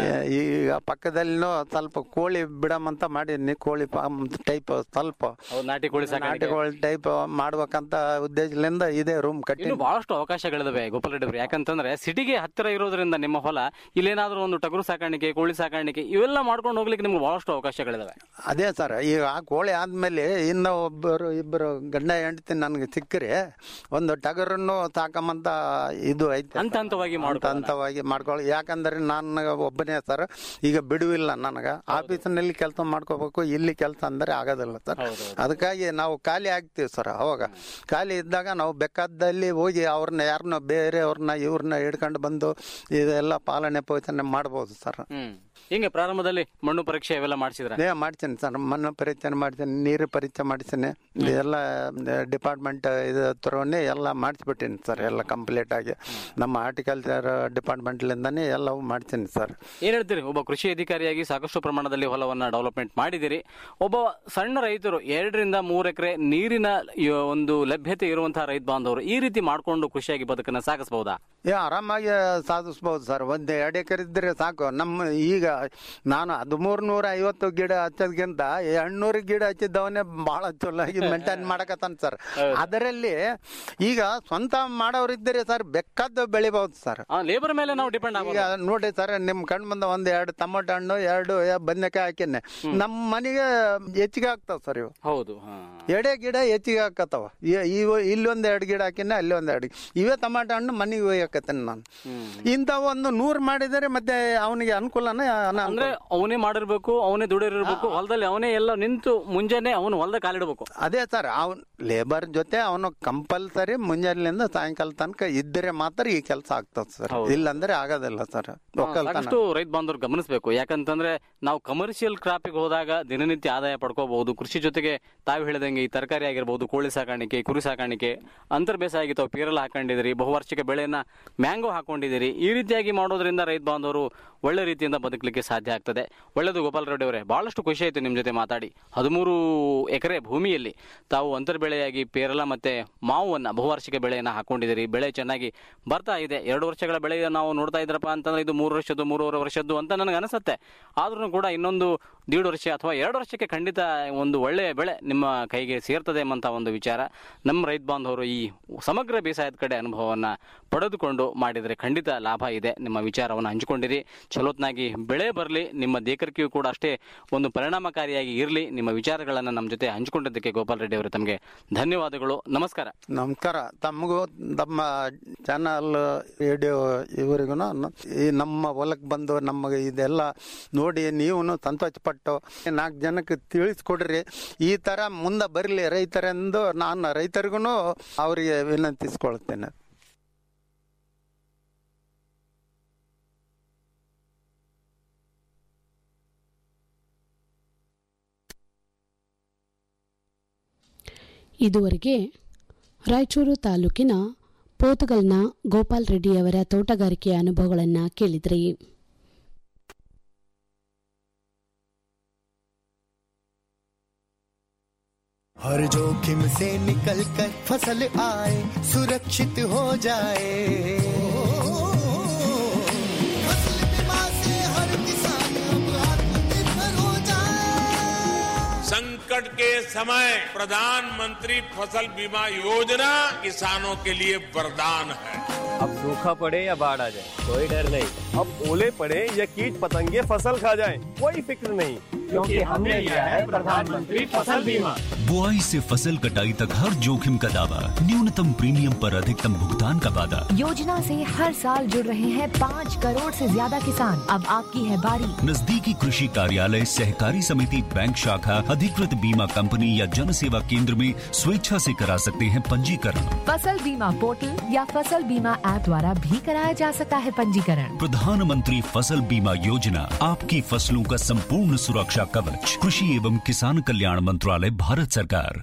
ಈಗ ಪಕ್ಕದಲ್ಲಿನೂ ಸ್ವಲ್ಪ ಕೋಳಿ ಬಿಡಮಂತ ಮಾಡೀನಿ ಕೋಳಿ ಫಾರ್ಮ್ ಟೈಪ್ ಸ್ವಲ್ಪ ಹೌದು ನಾಟಿ ಕೋಳಿ ಸಾಕಾಣಿಕೆ ನಾಟಿಕೋಳಿ ಟೈಪ್ ಮಾಡ್ಬೇಕಂತ ಉದ್ದೇಶದಿಂದ ಇದೇ ರೂಮ್ ಕಟ್ಟಿ ಇನ್ನು ಬಹಳಷ್ಟು ಅವಕಾಶಗಳಿದಾವೆ ಗೋಪಾಲ್ ರೆಡ್ಡಿ ಅವರು ಯಾಕಂತಂದ್ರೆ ಸಿಟಿಗೆ ಹತ್ತಿರ ಇರೋದ್ರಿಂದ ನಿಮ್ಮ ಹೊಲ ಇಲ್ಲೇನಾದ್ರೂ ಒಂದು ಟಗರು ಸಾಕಾಣಿಕೆ ಕೋಳಿ ಸಾಕಾಣಿಕೆ ಇವೆಲ್ಲ ಮಾಡ್ಕೊಂಡು ಹೋಗ್ಲಿಕ್ಕೆ ನಿಮ್ಗೆ ಬಹಳಷ್ಟು ಅವಕಾಶಗಳಿದಾವೆ ಅದೇ ಸರ್ ಈಗ ಆ ಕೋಳಿ ಆದ್ಮೇಲೆ ಇನ್ನು ಒಬ್ಬರು ಇಬ್ಬರು ಗಂಡ ಹೆಂಡತಿ ನನಗೆ ಸಿಕ್ಕರೆ ಒಂದು ಟಗರನ್ನು ಸಾಕಮಂತ ಇದು ಐತೆ ಹಂತ ಹಂತವಾಗಿ ಹಂತ ಮಾಡ್ಕೊಂಡು ಹಂತವಾಗಿ ಮಾಡ್ಕೊಳ್ಳಿ ಯಾಕಂದ್ರೆ ನಾನು ಒಬ್ಬನೇ ಸರ್ ಈಗ ಬಿಡುವಿಲ್ಲ ನನಗೆ ಆಫೀಸಿನಲ್ಲಿ ಕೆಲಸ ಮಾಡ್ಕೋಬೇಕು ಇಲ್ಲಿ ಕೆಲಸ ಅಂದ್ರೆ ಆಗೋದಿಲ್ಲ ಸರ್ ಹೌದು, ಅದಕ್ಕಾಗಿ ನಾವು ಖಾಲಿ ಆಗ್ತೀವಿ ಸರ್ ಅವಾಗ ಖಾಲಿ ಇದ್ದಾಗ ನಾವು ಬೇಕಾದಲ್ಲಿ ಹೋಗಿ ಅವ್ರನ್ನ ಯಾರನ್ನ ಬೇರೆಯವ್ರನ್ನ ಇವ್ರನ್ನ ಹಿಡ್ಕೊಂಡು ಬಂದು ಇದೆಲ್ಲ ಪಾಲನೆ ಪೋಷಣೆ ಮಾಡ್ಬೋದು ಸರ್ ಹ್ಮ್ ಹಿಂಗೆ ಪ್ರಾರಂಭದಲ್ಲಿ ಮಣ್ಣು ಪರೀಕ್ಷೆ ಇವೆಲ್ಲ ಮಾಡಿಸಿದ್ರ ನೇ ಮಾಡ್ತೀನಿ ಸರ್ ಮಣ್ಣು ಪರೀಕ್ಷೆ ಮಾಡ್ತೀನಿ ನೀರು ಪರೀಕ್ಷೆ ಮಾಡ್ತೀನಿ ಎಲ್ಲ ಡಿಪಾರ್ಟ್ಮೆಂಟ್ ಇದು ಥರವನ್ನೇ ಎಲ್ಲ ಮಾಡಿಸ್ಬಿಟ್ಟಿನಿ ಸರ್ ಎಲ್ಲ ಕಂಪ್ಲೀಟ್ ಆಗಿ ನಮ್ಮ ಹಾರ್ಟಿಕಲ್ಚರ್ ಡಿಪಾರ್ಟ್ಮೆಂಟ್ಲಿಂದನೇ ಎಲ್ಲವೂ ಮಾಡ್ತೀನಿ ಸರ್ ಏನ್ ಹೇಳ್ತೀರಿ ಒಬ್ಬ ಕೃಷಿ ಅಧಿಕಾರಿಯಾಗಿ ಸಾಕಷ್ಟು ಪ್ರಮಾಣದಲ್ಲಿ ಹೊಲವನ್ನ ಡೆವಲಪ್ಮೆಂಟ್ ಮಾಡಿದಿರಿ ಒಬ್ಬ ಸಣ್ಣ ರೈತರು ಎರಡರಿಂದ ಮೂರು ಎಕರೆ ನೀರಿನ ಯ- ಒಂದು ಲಭ್ಯತೆ ಇರುವಂತಹ ರೈತ ಬಾಂಧವರು ಈ ರೀತಿ ಮಾಡ್ಕೊಂಡು ಖುಷಿಯಾಗಿ ಬದುಕನ್ನ ಸಾಗಿಸಬಹುದಾ ಏ ಆರಾಮಾಗಿ ಸಾಧಿಸ್ಬೋದು ಸರ್ ಒಂದು ಎರಡು ಎಕರೆ ಇದ್ರೆ ಸಾಕು ನಮ್ಮ ಈಗ ನಾನು ಹದಿಮೂರು ನೂರ ಐವತ್ತು ಗಿಡ ಹಚ್ಚೋದ್ಕಿಂತ ಎಣ್ಣೂರು ಗಿಡ ಹಚ್ಚಿದ್ದವನೇ ಬಹಳ ಚಲೋಗಿ ಮೇಂಟೈನ್ ಮಾಡಕತ್ತಾನ ಸರ್ ಅದರಲ್ಲಿ ಈಗ ಸ್ವಂತ ಮಾಡೋರಿದ್ದರೆ ಸರ್ ಬೇಕಾದ್ದು ಬೆಳಿಬಹುದು ಸರ್ ಲೇಬರ್ ಮೇಲೆ ನಾವು ಡಿಪೆಂಡ್ ಆಗೋದು ಈಗ ನೋಡಿ ಸರ್ ನಿಮ್ ಕಣ್ ಮುಂದೆ ಒಂದ್ ಎರಡು ಟೊಮೊಟೊ ಹಣ್ಣು ಎರಡು ಬದನೆಕಾಯಿ ಹಾಕಿನಿ ನಮ್ಮ ಮನೆಗೆ ಹೆಚ್ಚಿಗೆ ಆಗ್ತಾವ ಸರ್ ಇವು ಹೌದು ಹಾ ಎಡೆ ಗಿಡ ಹೆಚ್ಚಿಗೆ ಹಾಕತ್ತಾವ ಇ- ಇವು ಇಲ್ಲೊಂದ್ ಎರಡು ಗಿಡ ಹಾಕಿನ ಅಲ್ಲಿ ಒಂದ್ ಎರಡು ಇವೇ ಟಮಾಟ ಹಣ್ಣು ಮನೆಗೆ ಒಯ್ಯಕತ್ತೇನೆ ನಾನು ಇಂಥ ಒಂದು ನೂರು ಮಾಡಿದರೆ ಮತ್ತೆ ಅವನಿಗೆ ಅನುಕೂಲನೇ ಅನಾನುಕೂಲ. ಅಂದ್ರೆ ಅವನೇ ಮಾಡಿರ್ಬೇಕು ಅವನೇ ದುಡಿರಿರ್ಬೇಕು ಹೊಲದಲ್ಲಿ ಅವನೇ ಎಲ್ಲ ನಿಂತು ಮುಂಜಾನೆ ಅವನು ಹೊಲದ ಕಾಲಿಡಬೇಕು ಅದೇ ಸರ್ ಅವನ್ ಲೇಬರ್ ಜೊತೆ ಅವನು ಕಂಪಲ್ಸರಿ ಮುಂಜಾನೆಯಿಂದ ಸಾಯಂಕಾಲ ತನಕ ಇದ್ದರೆ ಮಾತ್ರ ಈ ಕೆಲಸ ಆಗ್ತದೆ ಸರ್ ಇಲ್ಲಂದ್ರೆ ಆಗೋದಿಲ್ಲ ಸರ್ ಒಕ್ಕಲ್ತನ ಸಾಕಷ್ಟು ರೈತ ಬಾಂಧವರು ಗಮನಿಸಬೇಕು ಯಾಕಂತಂದ್ರೆ ನಾವು ಕಮರ್ಷಿಯಲ್ ಕ್ರಾಪಿಗೆ ಹೋದಾಗ ದಿನನಿತ್ಯ ಆದಾಯ ಪಡ್ಕೋಬಹುದು ಕೃಷಿ ಜೊತೆಗೆ ತಾವು ಹೇಳಿದಂಗೆ ಈ ತರಕಾರಿ ಆಗಿರ್ಬೋದು ಕೋಳಿ ಸಾಕಾಣಿಕೆ ಕುರಿ ಸಾಕಾಣಿಕೆ ಅಂತರ್ ಬೇಸಾಯ ಆಗಿ ತಾವು ಪೀರಲ್ ಹಾಕೊಂಡಿದ್ದೀರಿ ಬಹುವಾರ್ಷಿಕ ಬೆಳೆಯನ್ನ ಮ್ಯಾಂಗೋ ಹಾಕೊಂಡಿದ್ದೀರಿ ಈ ರೀತಿಯಾಗಿ ಮಾಡೋದ್ರಿಂದ ರೈತ ಬಾಂಧವರು ಒಳ್ಳೆ ರೀತಿಯಿಂದ ಬದುಕಲಿಕ್ಕೆ ಸಾಧ್ಯ ಆಗ್ತದೆ ಒಳ್ಳೆಯದು ಗೋಪಾಲ್ ರೆಡ್ಡಿ ಅವರೇ ಬಹಳಷ್ಟು ಖುಷಿ ಆಯಿತು ನಿಮ್ಮ ಜೊತೆ ಮಾತಾಡಿ ಹದಿಮೂರು ಎಕರೆ ಭೂಮಿಯಲ್ಲಿ ತಾವು ಅಂತರ್ ಬೆಳೆಯಾಗಿ ಪೇರಲ ಮತ್ತೆ ಮಾವನ್ನ ಬಹುವಾರ್ಷಿಕ ಬೆಳೆಯನ್ನ ಹಾಕೊಂಡಿದ್ದೀರಿ ಬೆಳೆ ಚೆನ್ನಾಗಿ ಬರ್ತಾ ಇದೆ ಎರಡು ವರ್ಷಗಳ ಬೆಳೆ ನಾವು ನೋಡ್ತಾ ಇದ್ರಪ್ಪ ಅಂತಂದ್ರೆ ಇದು ಮೂರು ವರ್ಷದ್ದು ಮೂರುವರೆ ವರ್ಷದ್ದು ಅಂತ ನನಗೆ ಅನಿಸುತ್ತೆ ಆದ್ರೂ ಕೂಡ ಇನ್ನೊಂದು ದೀಡ್ ವರ್ಷ ಅಥವಾ ಎರಡು ವರ್ಷಕ್ಕೆ ಖಂಡಿತ ಒಂದು ಒಳ್ಳೆಯ ಬೆಳೆ ನಿಮ್ಮ ಕೈಗೆ ಸೇರ್ತದೆ ಎಂಬಂತ ಒಂದು ವಿಚಾರ ನಮ್ಮ ರೈತ ಬಾಂಧವರು ಈ ಸಮಗ್ರ ಬೇಸಾಯದ ಕಡೆ ಅನುಭವವನ್ನ ಪಡೆದುಕೊಂಡು ಮಾಡಿದರೆ ಖಂಡಿತ ಲಾಭ ಇದೆ ನಿಮ್ಮ ವಿಚಾರವನ್ನು ಹಂಚಿಕೊಂಡಿರಿ ಚಲೋತ್ನಾಗಿ ಬೆಳೆ ಬರಲಿ ನಿಮ್ಮ ದೇಕರಿಕೆಯು ಕೂಡ ಅಷ್ಟೇ ಒಂದು ಪರಿಣಾಮಕಾರಿಯಾಗಿ ಇರಲಿ ನಿಮ್ಮ ವಿಚಾರಗಳನ್ನು ನಮ್ಮ ಜೊತೆ ಹಂಚಿಕೊಂಡಿದ್ದಕ್ಕೆ ಗೋಪಾಲ್ ರೆಡ್ಡಿ ಅವರು ತಮಗೆ ಧನ್ಯವಾದಗಳು ನಮಸ್ಕಾರ ನಮಸ್ಕಾರ ತಮಗೂ ನಮ್ಮ ಚಾನಲ್ ರೇಡಿಯೋ ಇವರಿಗೂ ಈ ನಮ್ಮ ಹೊಲಕ್ಕೆ ಬಂದು ನಮಗೆ ಇದೆಲ್ಲ ನೋಡಿ ನೀವು ಸಂತೋಷಪಟ್ಟು ನಾಲ್ಕು ಜನಕ್ಕೆ ತಿಳಿಸ್ಕೊಡ್ರಿ ಈ ಥರ ಮುಂದೆ ಬರಲಿ ರೈತರೆಂದು ನಾನು ರೈತರಿಗೂ ಅವರಿಗೆ ವಿನಂತಿಸ್ಕೊಳ್ತೇನೆ ಇದುವರೆಗೆ ರಾಯಚೂರು ತಾಲೂಕಿನ ಪೋತಗಲ್ನ ಗೋಪಾಲ್ ರೆಡ್ಡಿಯವರ ತೋಟಗಾರಿಕೆಯ ಅನುಭವಗಳನ್ನು ಕೇಳಿದ್ರಿ हर जोखिम से निकल कर फसल आए सुरक्षित हो जाए फसल बीमा से हर किसान अब आत्मनिर्भर हो जाए संकट के समय प्रधानमंत्री फसल बीमा योजना किसानों के लिए वरदान है अब सूखा पड़े या बाढ़ आ जाए कोई डर नहीं अब ओले पड़े या कीट पतंगे फसल खा जाए कोई फिक्र नहीं क्योंकि हमने लिया है प्रधानमंत्री फसल बीमा बुआई से फसल कटाई तक हर जोखिम का दावा न्यूनतम प्रीमियम पर अधिकतम भुगतान का वादा योजना से हर साल जुड़ रहे हैं पाँच करोड़ से ज्यादा किसान अब आपकी है बारी नजदीकी कृषि कार्यालय सहकारी समिति बैंक शाखा अधिकृत बीमा कंपनी या जन सेवा केंद्र में स्वेच्छा से करा सकते हैं पंजीकरण फसल बीमा पोर्टल या फसल बीमा ऐप द्वारा भी कराया जा सकता है पंजीकरण प्रधानमंत्री फसल बीमा योजना आपकी फसलों का संपूर्ण सुरक्षा कवच कृषि एवं किसान कल्याण मंत्रालय भारत सरकार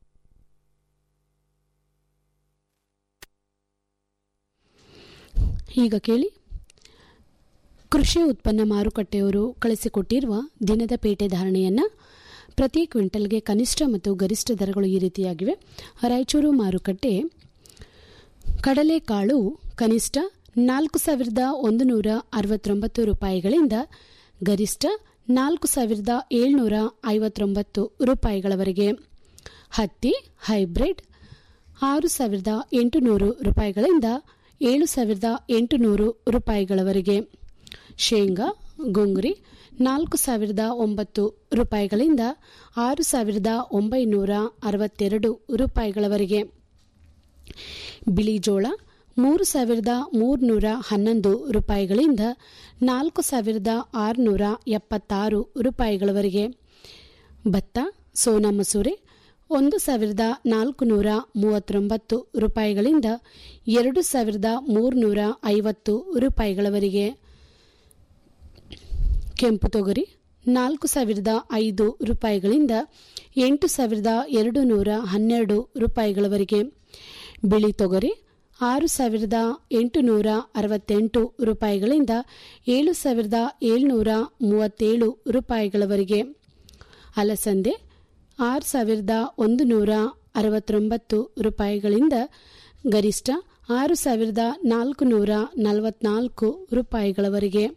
ಈಗ ಕೇಳಿ ಕೃಷಿ ಉತ್ಪನ್ನ ಮಾರುಕಟ್ಟೆಯವರು ಕಳಿಸಿಕೊಟ್ಟಿರುವ ದಿನದ ಪೇಟೆ ಧಾರಣೆಯನ್ನು ಪ್ರತಿ ಕ್ವಿಂಟಲ್ಗೆ ಕನಿಷ್ಠ ಮತ್ತು ಗರಿಷ್ಠ ದರಗಳು ಈ ರೀತಿಯಾಗಿವೆ ರಾಯಚೂರು ಮಾರುಕಟ್ಟೆ ಕಡಲೆಕಾಳು ಕನಿಷ್ಠ ನಾಲ್ಕು ಸಾವಿರದ ಒಂದು ನೂರ ಅರವತ್ತೊಂಬತ್ತು ರೂಪಾಯಿಗಳಿಂದ ಗರಿಷ್ಠ ನಾಲ್ಕು ಸಾವಿರದ ಏಳ್ನೂರ ಐವತ್ತೊಂಬತ್ತು ರೂಪಾಯಿಗಳವರೆಗೆ ಹತ್ತಿ ಹೈಬ್ರಿಡ್ ಆರು ಸಾವಿರದ ಎಂಟುನೂರು ರೂಪಾಯಿಗಳಿಂದ ಏಳು ಸಾವಿರದ ಎಂಟುನೂರು ರೂಪಾಯಿಗಳವರೆಗೆ ಶೇಂಗಾ ಗುಂಗ್ರಿ ನಾಲ್ಕು ಸಾವಿರದ ಒಂಬತ್ತು ರೂಪಾಯಿಗಳಿಂದ ಆರು ಸಾವಿರದ ಒಂಬೈನೂರ ಅರವತ್ತೆರಡು ರೂಪಾಯಿಗಳವರೆಗೆ ಬಿಳಿ ಜೋಳ ಮೂರು ಸಾವಿರದ ಮೂರುನೂರ ಹನ್ನೊಂದು ರೂಪಾಯಿಗಳಿಂದ ನಾಲ್ಕು ಸಾವಿರದ ಆರುನೂರ ಎಪ್ಪತ್ತಾರು ರೂಪಾಯಿಗಳವರೆಗೆ ಭತ್ತ ಸೋನಾ ಮಸೂರಿ ಒಂದು ಸಾವಿರದ ನಾಲ್ಕುನೂರ ಮೂವತ್ತೊಂಬತ್ತು ರೂಪಾಯಿಗಳಿಂದ ಎರಡು ಸಾವಿರದ ಮೂರುನೂರ ಐವತ್ತು ರೂಪಾಯಿಗಳವರೆಗೆ ಕೆಂಪು ತೊಗರಿ ನಾಲ್ಕು ಸಾವಿರದ ಐದು ರೂಪಾಯಿಗಳಿಂದ ಎಂಟು ಸಾವಿರದ ಎರಡು ನೂರ ಹನ್ನೆರಡು ರೂಪಾಯಿಗಳವರೆಗೆ ಬಿಳಿ ತೊಗರಿ ಆರು ಸಾವಿರದ ಎಂಟುನೂರ ಅರವತ್ತೆಂಟು ರೂಪಾಯಿಗಳಿಂದ ಏಳು ಸಾವಿರದ ಏಳ್ನೂರ ಮೂವತ್ತೇಳು ರೂಪಾಯಿಗಳವರೆಗೆ ಅಲಸಂದೆ ಆರು ಸಾವಿರದ ಒಂದು ನೂರ ಅರವತ್ತೊಂಬತ್ತು ರೂಪಾಯಿಗಳಿಂದ ಗರಿಷ್ಠ ಆರು ಸಾವಿರದ ನಾಲ್ಕು ನೂರ ನಲವತ್ನಾಲ್ಕು ರೂಪಾಯಿಗಳವರೆಗೆ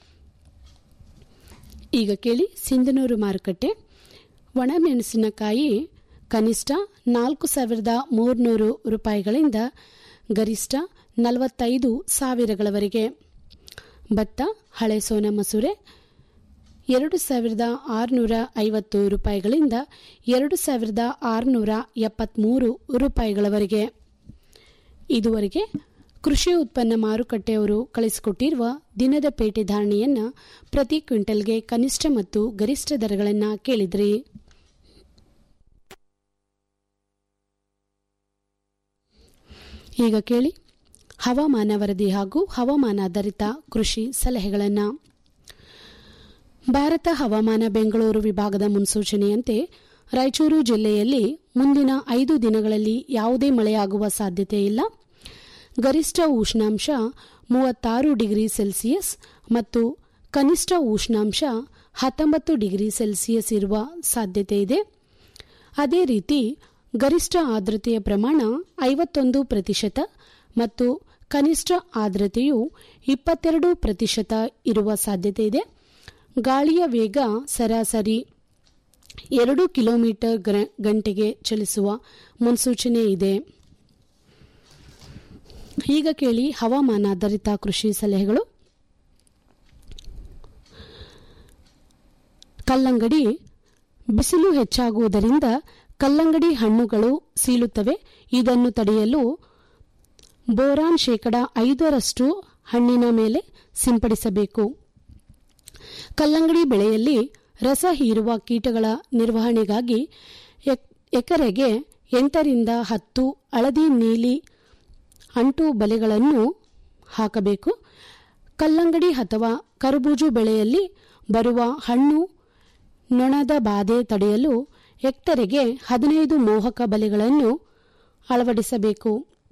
ಈಗ ಕೇಳಿ ಸಿಂಧನೂರು ಮಾರುಕಟ್ಟೆ ಒಣಮೆಣಸಿನಕಾಯಿ ಕನಿಷ್ಠ ನಾಲ್ಕು ಸಾವಿರದ ಮೂರುನೂರು ರೂಪಾಯಿಗಳಿಂದ ಗರಿಷ್ಠ ನಲವತ್ತೈದು ಸಾವಿರಗಳವರೆಗೆ ಭತ್ತ ಹಳೆ ಸೋನಾ ಮಸೂರೆ ಎರಡು ಸಾವಿರದ ಆರುನೂರ ಐವತ್ತು ರೂಪಾಯಿಗಳಿಂದ ಎರಡು ಸಾವಿರದ ಆರುನೂರ ಎಪ್ಪತ್ತ್ಮೂರು ರೂಪಾಯಿಗಳವರೆಗೆ ಇದುವರೆಗೆ ಕೃಷಿ ಉತ್ಪನ್ನ ಮಾರುಕಟ್ಟೆಯವರು ಕಳಿಸಿಕೊಟ್ಟಿರುವ ದಿನದ ಪೇಟೆ ಧಾರಣೆಯನ್ನ ಪ್ರತಿ ಕ್ವಿಂಟಲ್ಗೆ ಕನಿಷ್ಠ ಮತ್ತು ಗರಿಷ್ಠ ದರಗಳನ್ನು ಕೇಳಿದ್ರಿ ಈಗ ಕೇಳಿ ಹವಾಮಾನ ವರದಿ ಹಾಗೂ ಹವಾಮಾನಾಧಾರಿತ ಕೃಷಿ ಸಲಹೆಗಳನ್ನು ಭಾರತ ಹವಾಮಾನ ಬೆಂಗಳೂರು ವಿಭಾಗದ ಮುನ್ಸೂಚನೆಯಂತೆ ರಾಯಚೂರು ಜಿಲ್ಲೆಯಲ್ಲಿ ಮುಂದಿನ ಐದು ದಿನಗಳಲ್ಲಿ ಯಾವುದೇ ಮಳೆಯಾಗುವ ಸಾಧ್ಯತೆ ಇಲ್ಲ ಗರಿಷ್ಠ ಉಷ್ಣಾಂಶ ಮೂವತ್ತಾರು ಡಿಗ್ರಿ ಸೆಲ್ಸಿಯಸ್ ಮತ್ತು ಕನಿಷ್ಠ ಉಷ್ಣಾಂಶ ಹತ್ತೊಂಬತ್ತು ಡಿಗ್ರಿ ಸೆಲ್ಸಿಯಸ್ ಇರುವ ಸಾಧ್ಯತೆ ಇದೆ ಅದೇ ರೀತಿ ಗರಿಷ್ಠ ಆರ್ದ್ರತೆಯ ಪ್ರಮಾಣ ಐವತ್ತೊಂದು ಪ್ರತಿಶತ ಮತ್ತು ಕನಿಷ್ಠ ಆರ್ದ್ರತೆಯು ಇಪ್ಪತ್ತೆರಡು ಪ್ರತಿಶತ ಇರುವ ಸಾಧ್ಯತೆ ಇದೆ ಗಾಳಿಯ ವೇಗ ಸರಾಸರಿ ಎರಡು ಕಿಲೋಮೀಟರ್ ಗಂಟೆಗೆ ಚಲಿಸುವ ಮುನ್ಸೂಚನೆ ಇದೆ ಈಗ ಕೇಳಿ ಹವಾಮಾನಾಧಾರಿತ ಕೃಷಿ ಸಲಹೆಗಳು ಕಲ್ಲಂಗಡಿ ಬಿಸಿಲು ಹೆಚ್ಚಾಗುವುದರಿಂದ ಕಲ್ಲಂಗಡಿ ಹಣ್ಣುಗಳು ಸೀಳುತ್ತವೆ ಇದನ್ನು ತಡೆಯಲು ಬೋರಾನ್ ಶೇಕಡ ಐದರಷ್ಟು ಹಣ್ಣಿನ ಮೇಲೆ ಸಿಂಪಡಿಸಬೇಕು ಕಲ್ಲಂಗಡಿ ಬೆಳೆಯಲ್ಲಿ ರಸ ಹೀರುವ ಕೀಟಗಳ ನಿರ್ವಹಣೆಗಾಗಿ ಎಕರೆಗೆ ಎಂಟರಿಂದ ಹತ್ತು ಹಳದಿ ನೀಲಿ ಅಂಟು ಬಲೆಗಳನ್ನು ಹಾಕಬೇಕು ಕಲ್ಲಂಗಡಿ ಅಥವಾ ಕರಬೂಜು ಬೆಳೆಯಲ್ಲಿ ಬರುವ ಹಣ್ಣು ನೊಣದ ಬಾಧೆ ತಡೆಯಲು ಹೆಕ್ಟರಿಗೆ ಹದಿನೈದು ಮೋಹಕ ಬಲೆಗಳನ್ನು ಅಳವಡಿಸಬೇಕು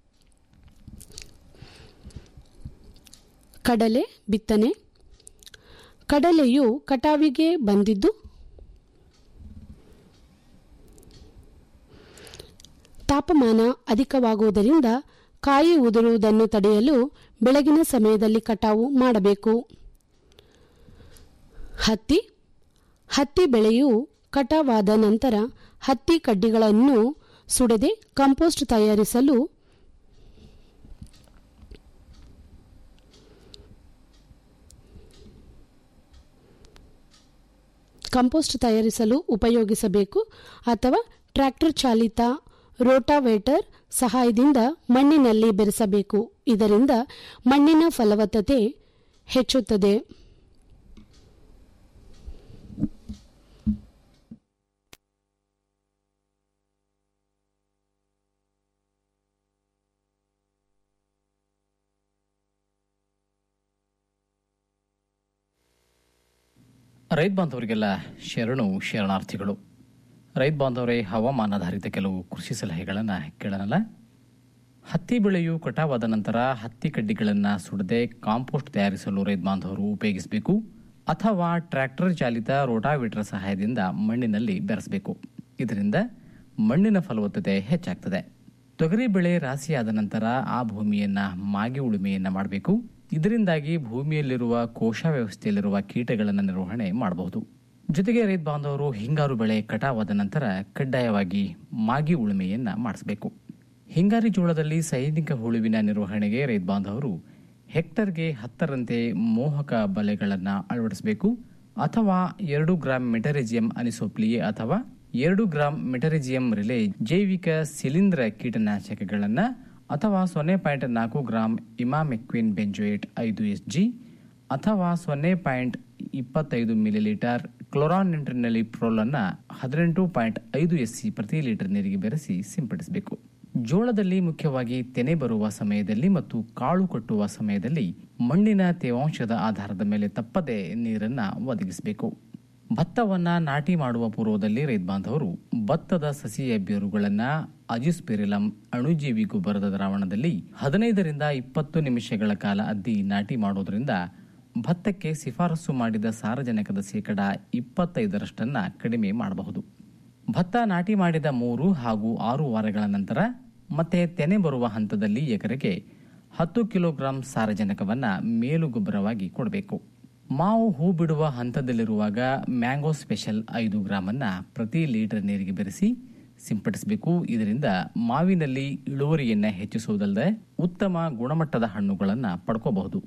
ಕಡಲೆ ಬಿತ್ತನೆ ಕಡಲೆಯು ಕಟಾವಿಗೆ ಬಂದಿದ್ದು ತಾಪಮಾನ ಅಧಿಕವಾಗುವುದರಿಂದ ಕಾಯಿ ಉದುರುವುದನ್ನು ತಡೆಯಲು ಬೆಳಗಿನ ಸಮಯದಲ್ಲಿ ಕಟಾವು ಮಾಡಬೇಕು ಹತ್ತಿ ಹತ್ತಿ ಬೆಳೆಯು ಕಟಾವಾದ ನಂತರ ಹತ್ತಿ ಕಡ್ಡಿಗಳನ್ನು ಸುಡದೆ ಕಂಪೋಸ್ಟ್ ತಯಾರಿಸಲು ಕಂಪೋಸ್ಟ್ ತಯಾರಿಸಲು ಉಪಯೋಗಿಸಬೇಕು ಅಥವಾ ಟ್ರ್ಯಾಕ್ಟರ್ ಚಾಲಿತ ರೋಟಾವೇಟರ್ ಸಹಾಯದಿಂದ ಮಣ್ಣಿನಲ್ಲಿ ಬೆರೆಸಬೇಕು ಇದರಿಂದ ಮಣ್ಣಿನ ಫಲವತ್ತತೆ ಹೆಚ್ಚುತ್ತದೆ ರೈತ ಬಾಂಧವರಿಗೆಲ್ಲ ಶರಣು ಶರಣಾರ್ಥಿಗಳು ರೈತ ಬಾಂಧವರೇ ಹವಾಮಾನಾಧಾರಿತ ಕೆಲವು ಕೃಷಿ ಸಲಹೆಗಳನ್ನು ಕೇಳೋಣಲ್ಲ ಹತ್ತಿ ಬೆಳೆಯು ಕಟಾವಾದ ನಂತರ ಹತ್ತಿ ಕಡ್ಡಿಗಳನ್ನು ಸುಡದೆ ಕಾಂಪೋಸ್ಟ್ ತಯಾರಿಸಲು ರೈತ ಬಾಂಧವರು ಉಪಯೋಗಿಸಬೇಕು ಅಥವಾ ಟ್ರ್ಯಾಕ್ಟರ್ ಚಾಲಿತ ರೋಟಾವೇಟರ್ ಸಹಾಯದಿಂದ ಮಣ್ಣಿನಲ್ಲಿ ಬೆರೆಸಬೇಕು ಇದರಿಂದ ಮಣ್ಣಿನ ಫಲವತ್ತತೆ ಹೆಚ್ಚಾಗ್ತದೆ ತೊಗರಿ ಬೆಳೆ ರಾಸಿಯಾದ ನಂತರ ಆ ಭೂಮಿಯನ್ನ ಮಾಗಿ ಉಳುಮೆಯನ್ನ ಮಾಡಬೇಕು ಇದರಿಂದಾಗಿ ಭೂಮಿಯಲ್ಲಿರುವ ಕೋಶ ವ್ಯವಸ್ಥೆಯಲ್ಲಿರುವ ಕೀಟಗಳನ್ನು ನಿರ್ವಹಣೆ ಮಾಡಬಹುದು ಜೊತೆಗೆ ರೈತ ಬಾಂಧವರು ಹಿಂಗಾರು ಬೆಳೆ ಕಟಾವಾದ ನಂತರ ಕಡ್ಡಾಯವಾಗಿ ಮಾಗಿ ಉಳುಮೆಯನ್ನ ಮಾಡಿಸಬೇಕು ಹಿಂಗಾರಿ ಜೋಳದಲ್ಲಿ ಸೈನಿಕ ಹುಳುವಿನ ನಿರ್ವಹಣೆಗೆ ರೈತ ಬಾಂಧವರು ಹೆಕ್ಟರ್ಗೆ ಹತ್ತರಂತೆ ಮೋಹಕ ಬಲೆಗಳನ್ನು ಅಳವಡಿಸಬೇಕು ಅಥವಾ ಎರಡು ಗ್ರಾಂ ಮೆಟರಿಜಿಯಂ ಅನಿಸೋಪ್ಲಿಯೆ ಅಥವಾ ಎರಡು ಗ್ರಾಂ ಮೆಟರಿಜಿಯಂ ರಿಲೆ ಜೈವಿಕ ಶಿಲೀಂಧ್ರ ಕೀಟನಾಶಕಗಳನ್ನು ಅಥವಾ ಸೊನ್ನೆ ಪಾಯಿಂಟ್ ನಾಲ್ಕು ಗ್ರಾಂ ಇಮಾಮೆಕ್ವಿನ್ ಬೆಂಜೋಯೇಟ್ ಐದು ಎಸ್ ಜಿ ಅಥವಾ ಸೊನ್ನೆ ಪಾಯಿಂಟ್ ಇಪ್ಪತ್ತೈದು ಮಿಲಿಲೀಟರ್ ಕ್ಲೋರಾನಿಟ್ರಿನಲ್ಲಿ ಪ್ರೋಲನ್ನು ಹದಿನೆಂಟು ಪಾಯಿಂಟ್ ಐದು ಎಸ್ ಸಿ ಪ್ರತಿ ಲೀಟರ್ ನೀರಿಗೆ ಬೆರೆಸಿ ಸಿಂಪಡಿಸಬೇಕು ಜೋಳದಲ್ಲಿ ಮುಖ್ಯವಾಗಿ ತೆನೆ ಬರುವ ಸಮಯದಲ್ಲಿ ಮತ್ತು ಕಾಳು ಕಟ್ಟುವ ಸಮಯದಲ್ಲಿ ಮಣ್ಣಿನ ತೇವಾಂಶದ ಆಧಾರದ ಮೇಲೆ ತಪ್ಪದೆ ನೀರನ್ನು ಒದಗಿಸಬೇಕು ಭತ್ತವನ್ನ ನಾಟಿ ಮಾಡುವ ಪೂರ್ವದಲ್ಲಿ ರೈತ ಬಾಂಧವರು ಭತ್ತದ ಸಸಿಯ ಬೇರುಗಳನ್ನ ಅಜಿಸ್ಪೆರಿಲಂ ಅಣುಜೀವಿ ಗೊಬ್ಬರದ ದ್ರಾವಣದಲ್ಲಿ ಹದಿನೈದರಿಂದ ಇಪ್ಪತ್ತು ನಿಮಿಷಗಳ ಕಾಲ ಅದ್ದಿ ನಾಟಿ ಮಾಡೋದ್ರಿಂದ ಭತ್ತಕ್ಕೆ ಶಿಫಾರಸು ಮಾಡಿದ ಸಾರಜನಕದ ಶೇಕಡ ಇಪ್ಪತ್ತೈದರಷ್ಟನ್ನ ಕಡಿಮೆ ಮಾಡಬಹುದು ಭತ್ತ ನಾಟಿ ಮಾಡಿದ ಮೂರು ಹಾಗೂ ಆರು ವಾರಗಳ ನಂತರ ಮತ್ತೆ ತೆನೆ ಬರುವ ಹಂತದಲ್ಲಿ ಎಕರೆಗೆ ಹತ್ತು ಕಿಲೋಗ್ರಾಂ ಸಾರಜನಕವನ್ನ ಮೇಲು ಗೊಬ್ಬರವಾಗಿ ಕೊಡಬೇಕು ಮಾವು ಹೂ ಬಿಡುವ ಹಂತದಲ್ಲಿರುವಾಗ ಮ್ಯಾಂಗೋ ಸ್ಪೆಷಲ್ ಐದು ಗ್ರಾಮನ್ನ ಪ್ರತಿ ಲೀಟರ್ ನೀರಿಗೆ ಬೆರೆಸಿ ಸಿಂಪಡಿಸಬೇಕು ಇದರಿಂದ ಮಾವಿನಲ್ಲಿ ಇಳುವರಿಯನ್ನ ಹೆಚ್ಚಿಸುವುದಲ್ಲದೆ ಉತ್ತಮ ಗುಣಮಟ್ಟದ ಹಣ್ಣುಗಳನ್ನು ಪಡ್ಕೋಬಹುದು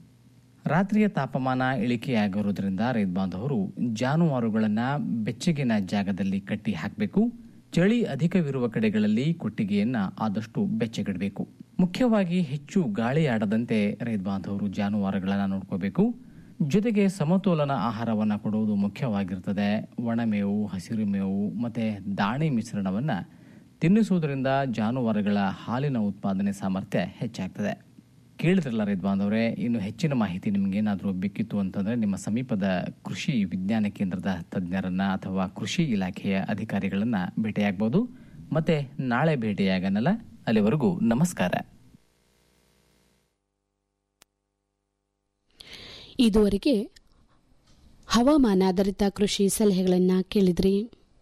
ರಾತ್ರಿಯ ತಾಪಮಾನ ಇಳಿಕೆಯಾಗಿರುವುದರಿಂದ ರೈತ ಬಾಂಧವರು ಜಾನುವಾರುಗಳನ್ನ ಬೆಚ್ಚಗಿನ ಜಾಗದಲ್ಲಿ ಕಟ್ಟಿ ಹಾಕಬೇಕು ಚಳಿ ಅಧಿಕವಿರುವ ಕಡೆಗಳಲ್ಲಿ ಕೊಟ್ಟಿಗೆಯನ್ನ ಆದಷ್ಟು ಬೆಚ್ಚಗಿಡಬೇಕು ಮುಖ್ಯವಾಗಿ ಹೆಚ್ಚು ಗಾಳಿ ಆಡದಂತೆ ರೈತ ಬಾಂಧವರು ಜಾನುವಾರುಗಳನ್ನು ನೋಡ್ಕೋಬೇಕು ಜೊತೆಗೆ ಸಮತೋಲನ ಆಹಾರವನ್ನು ಕೊಡುವುದು ಮುಖ್ಯವಾಗಿರ್ತದೆ ಒಣಮೇವು ಹಸಿರು ಮೇವು ಮತ್ತು ದಾಣಿ ಮಿಶ್ರಣವನ್ನು ತಿನ್ನಿಸುವುದರಿಂದ ಜಾನುವಾರುಗಳ ಹಾಲಿನ ಉತ್ಪಾದನೆ ಸಾಮರ್ಥ್ಯ ಹೆಚ್ಚಾಗ್ತದೆ ಕೇಳಿದ್ರಲ್ಲ ರೈತ ಬಾಂಧವರೇ ಇನ್ನು ಹೆಚ್ಚಿನ ಮಾಹಿತಿ ನಿಮಗೇನಾದರೂ ಬೇಕಿತ್ತು ಅಂತಂದರೆ ನಿಮ್ಮ ಸಮೀಪದ ಕೃಷಿ ವಿಜ್ಞಾನ ಕೇಂದ್ರದ ತಜ್ಞರನ್ನ ಅಥವಾ ಕೃಷಿ ಇಲಾಖೆಯ ಅಧಿಕಾರಿಗಳನ್ನು ಭೇಟಿಯಾಗ್ಬೋದು ಮತ್ತೆ ನಾಳೆ ಭೇಟಿಯಾಗನಲ್ಲ ಅಲ್ಲಿವರೆಗೂ ನಮಸ್ಕಾರ ಇದುವರೆಗೆ ಹವಾಮಾನಾಧಾರಿತ ಕೃಷಿ ಸಲಹೆಗಳನ್ನು ಕೇಳಿದ್ರಿ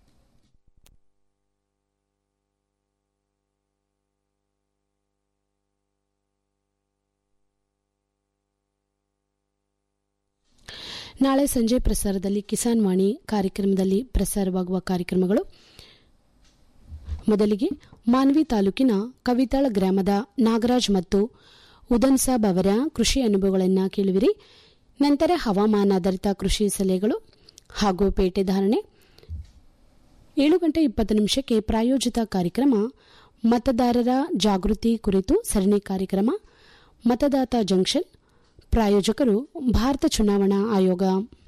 ನಾಳೆ ಸಂಜೆ ಪ್ರಸಾರದಲ್ಲಿ ಕಿಸಾನ್ ವಾಣಿ ಕಾರ್ಯಕ್ರಮದಲ್ಲಿ ಪ್ರಸಾರವಾಗುವ ಕಾರ್ಯಕ್ರಮಗಳು ಮೊದಲಿಗೆ ಮಾನ್ವಿ ತಾಲೂಕಿನ ಕವಿತಾಳ ಗ್ರಾಮದ ನಾಗರಾಜ್ ಮತ್ತು ಉದನ್ ಸಾಬ್ ಅವರ ಕೃಷಿ ಅನುಭವಗಳನ್ನು ಕೇಳುವಿರಿ ನಂತರ ಹವಾಮಾನಾಧಾರಿತ ಕೃಷಿ ಸಲಹೆಗಳು ಹಾಗೂ ಪೇಟೆ ಧಾರಣೆ ಏಳು ಗಂಟೆ ಇಪ್ಪತ್ತು ನಿಮಿಷಕ್ಕೆ ಪ್ರಾಯೋಜಿತ ಕಾರ್ಯಕ್ರಮ ಮತದಾರರ ಜಾಗೃತಿ ಕುರಿತು ಸರಣಿ ಕಾರ್ಯಕ್ರಮ ಮತದಾತ ಜಂಕ್ಷನ್ ಪ್ರಾಯೋಜಕರು ಭಾರತ ಚುನಾವಣಾ ಆಯೋಗ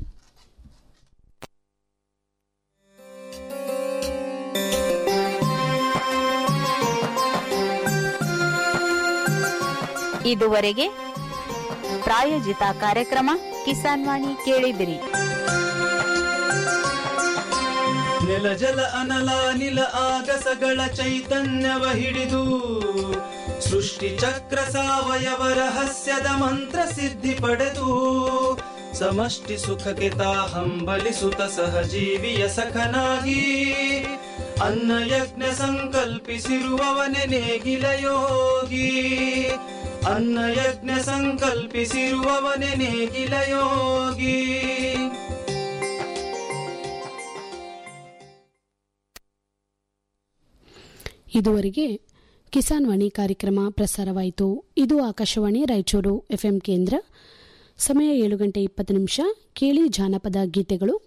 ಇದುವರೆಗೆ ಪ್ರಾಯೋಜಿತ ಕಾರ್ಯಕ್ರಮ ಕಿಸಾನ್ ವಾಣಿ ಕೇಳಿದಿರಿ ನೆಲ ಜಲ ಅನಲ ನಿಲ ಆಗಸಗಳ ಚೈತನ್ಯವ ಹಿಡಿದು ಸೃಷ್ಟಿ ಚಕ್ರ ಸಾವಯವ ರಹಸ್ಯದ ಮಂತ್ರ ಸಿದ್ಧಿ ಪಡೆದು ಸಮಷ್ಟಿ ಸುಖಕ್ಕೆ ತಾ ಹಂಬಲಿಸುತ್ತ ಸಹಜೀವಿಯ ಸಖನಾಗಿ ಅನ್ನ ಯಜ್ಞ ಸಂಕಲ್ಪಿಸಿರುವವನೆ ನೇಗಿಲ ಯೋಗಿ ಅನ್ನ ಯಜ್ಞ ಸಂಕಲ್ಪಿಸಿರುವವನೆ ನೇಗಿಲ ಯೋಗಿ ಇದುವರೆಗೆ ಕಿಸಾನ್ ವಾಣಿ ಕಾರ್ಯಕ್ರಮ ಪ್ರಸಾರವಾಯಿತು ಇದು ಆಕಾಶವಾಣಿ ರಾಯಚೂರು ಎಫ್ಎಂ ಕೇಂದ್ರ ಸಮಯ ಏಳು ಗಂಟೆ ಇಪ್ಪತ್ತು ನಿಮಿಷ ಕೇಳಿ ಜಾನಪದ ಗೀತೆಗಳು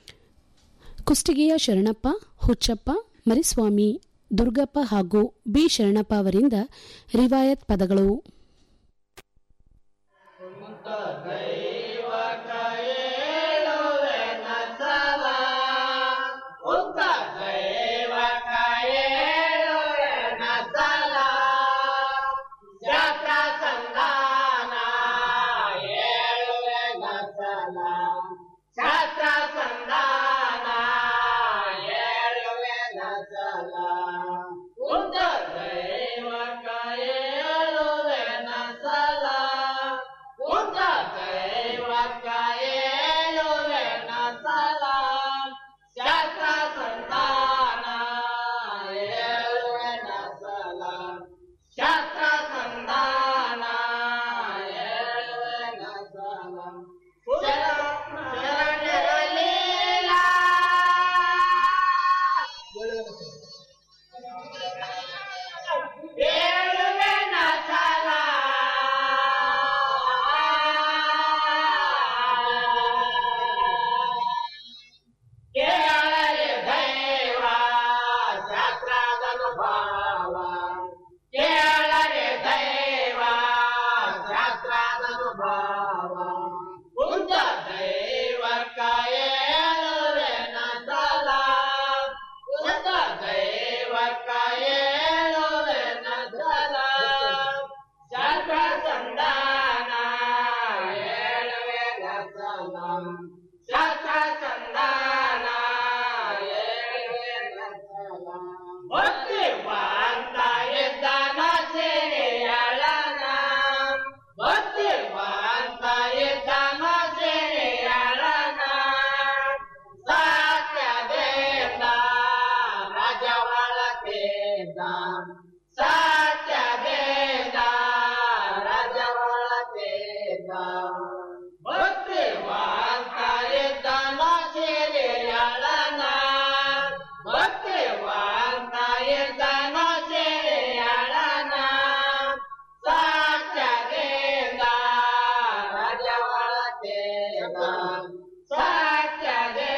ಕುಷ್ಟಗಿಯ ಶರಣಪ್ಪ ಹುಚ್ಚಪ್ಪ ಮರಿಸ್ವಾಮಿ ದುರ್ಗಪ್ಪ ಹಾಗೂ ಬಿ ಶರಣಪ್ಪ ಅವರಿಂದ ರಿವಾಯತ್ ಪದಗಳು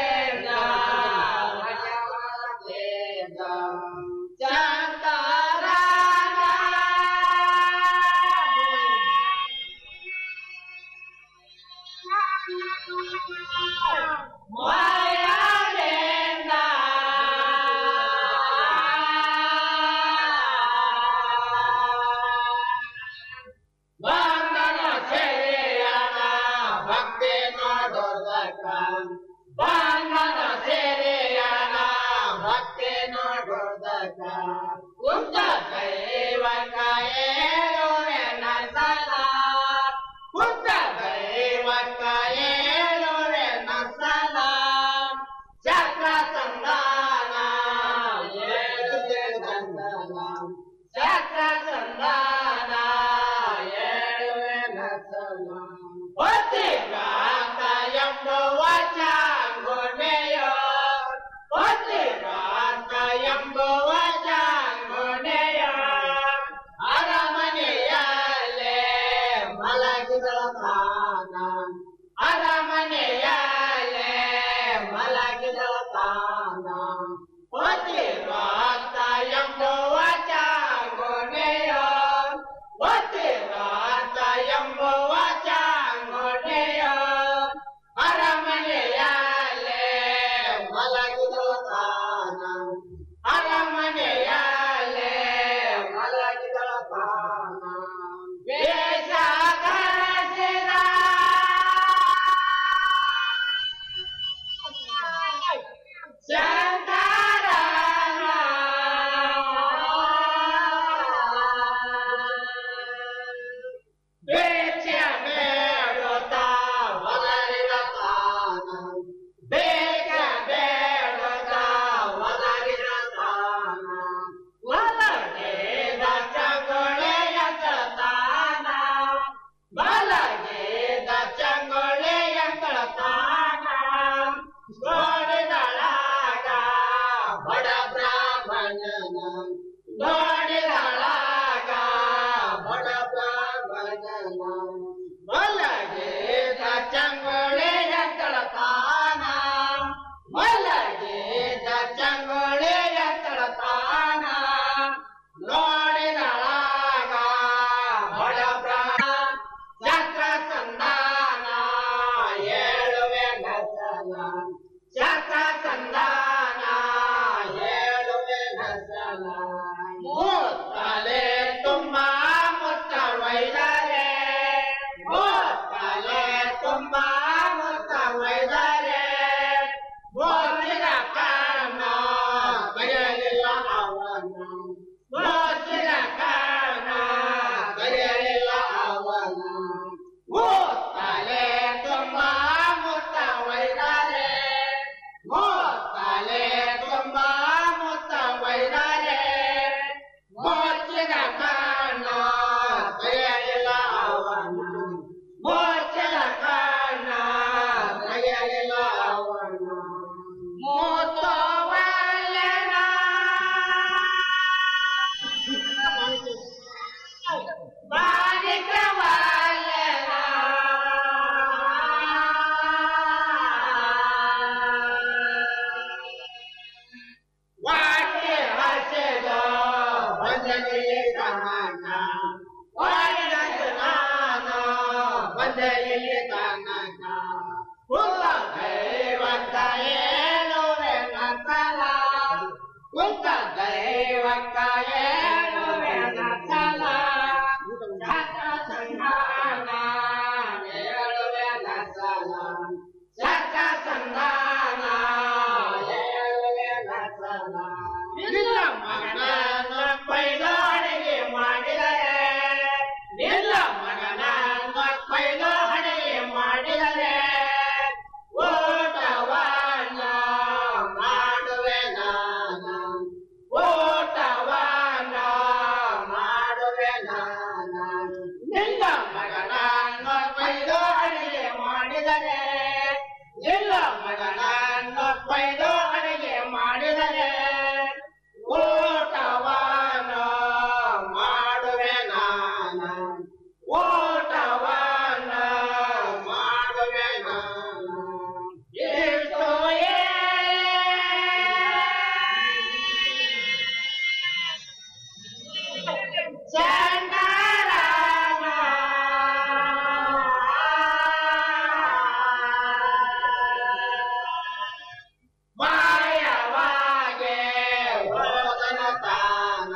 Chantara ಸಂಧಾನ ಹೇಳುವೆ ನಸಲ ಮೂತ್ತಲೆ ತುಂಬ ಮುತ್ತ ಒಯ್ದರೆ ಮೂತ್ತಲೆ ತುಂಬ ಮುತ್ತ ಒಯ್ದರೆ ಬೋಚಿನ ಕಾರಣ ಕರೆಯಲಿಲ್ಲ ಅವನು ಬೋಚಿನ ಕಾರಣ ಕರೆಯಲಿಲ್ಲ ಅವನು ಮೂತ್ತಲೆ ತುಂಬ ಮುತ್ತ ಒಯ್ದರೆ ಮೂತ್ತಲೆ ತುಂಬ ಮುತ್ತ ಒಯ್ದರೆ ಬೋಚಿನ ಕಾರಣ ಕರೆಯಲಿಲ್ಲ ಅವನು ಬೋಚಿನ ಕಾರಣ ಕರೆಯಲಿಲ್ಲ ಅವನು ಮೂತೋವಲ್ಲನ ಬಾಲಿಕವಲ್ಲನ ವಾಟ್ಯ ಹಸೆದ ಬಂದನೆಯೇ ಕಾಣ ವಾಡಿನ ಸ್ನಾನ ಬಂದನೆಯೇ ಕಾಣ ಕುಂತ ದೈವತ್ತ ಏನುವೆ ನಸಲ ಕುಂತ ದೈವಕ್ಕ ಏನುವೆ ನಸಲ ಸತ ಸಂಧಾನ ಹೇಳುವೆ ನಸಲ ಸತ ಸಂಧಾನ ಹೇಳುವೆ ನಸಲ ನಿನ್ನ ಮಗನ ಪೈದಾಡಿಗೆ ಮಾಡಿದರೆ ನಿನ್ನ ಮಗನ ಪೈದು ಹಣಿಗೆ ಮಾಡಿದರೆ ಓಟವನ್ನ ಮಾಡುವೆ ನಾನು ಓಟವನ್ನ ಮಾಡುವೆ ನಾನು ನಿನ್ನ ಮಗನ ಪೈದು ಅಡಿಗೆ ಮಾಡಿದರೆ ನಿನ್ನ ಮಗನ ಪೈದು ಅಡಿಗೆ ಮಾಡಿದರೆ ಓಟವನ್ನ ಮಾಡುವೆ ನಾನು ಓಟವನ್ನ ಮಾಡುವೆ ನಾನು ಎಷ್ಟು ಚಂಡಾರಾಮ ಮಾಯವಾಗೆ ಹೋದನ ತಾನ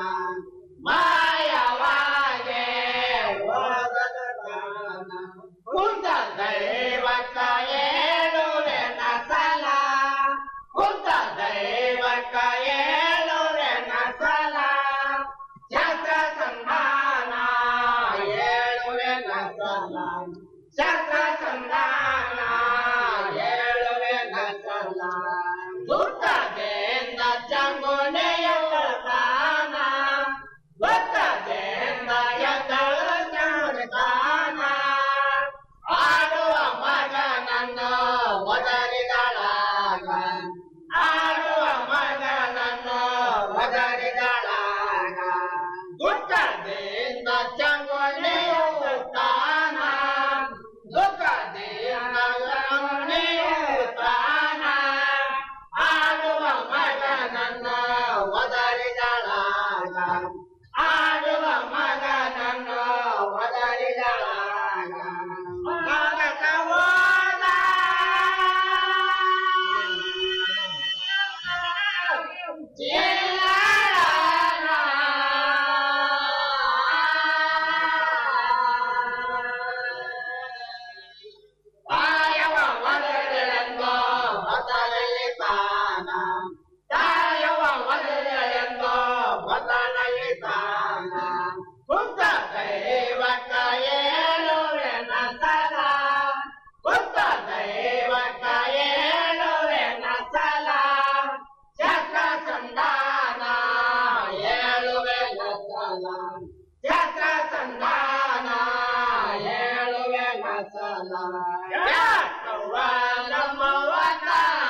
ಮಾಯವಾಗೆ ಹೋದನ ತಾನ ಕುಂತ ದೈವಕ್ಕ ಏಳುವೆ ನಸಲ ಕುಂತ ದೈವಕ್ಕ ಏಳುವೆ ನಸಲ ಶಾಸ್ತ್ರ ಸಂಧಾನ ಏಳುವೆ ನಸಲ ಶಾಸ್ತ್ರ ಸಂಧಾನ ಏಳುವೆ ನಸಲ ದುಃಖದಿಂದ ಚಂಗುನೆಯುವ ತಾನ ಗೊತ್ತದಿಂದ ಎದ್ದಳು ತಾನ ಆಡುವ ಮಗನನ್ನು ಒದರಿದಳಾಗ ಆಡುವ ಮಗನನ್ನು ಒದರಿದಳಾಗ ದುಃಖದಿಂದ ಚಂಗುನೆಯುವ ತಾನ ದುಃಖದಿಂದ ಚಂಗುನೆಯುವ ತಾನ ಆಡುವ ಮಗನನ್ನು ಒದರಿದಳಾಗ ಆಡುವ ಮಗನನ್ನು ಒದರಿದಳಾಗ ಮಗನ ಹೋದ ಚೆಲ್ಲಾಡನ. ತಾಯವ ಒದರೆಂದೋ ಬದಲಲ್ಲಿ ತಾನ ತಾಯವ ಒದರೆಂದೋ ಬದಲಲ್ಲಿ ತಾನ ಕುಂತ ದೈವಕ ಏಳುವೆ ನಸಲ ಕುಂತ ದೈವಕ ಏಳುವೆ ನಸಲ ಚಕ್ರ ಸಂಧಾನ ಏಳುವೆ ನಸಲ ಚಕ್ರ ಸಂಧಾನ ಏಳುವೆ ನಸಲ ಯಾಕವ್ವ ನಮ್ಮವ್ವ ತಾಯಿ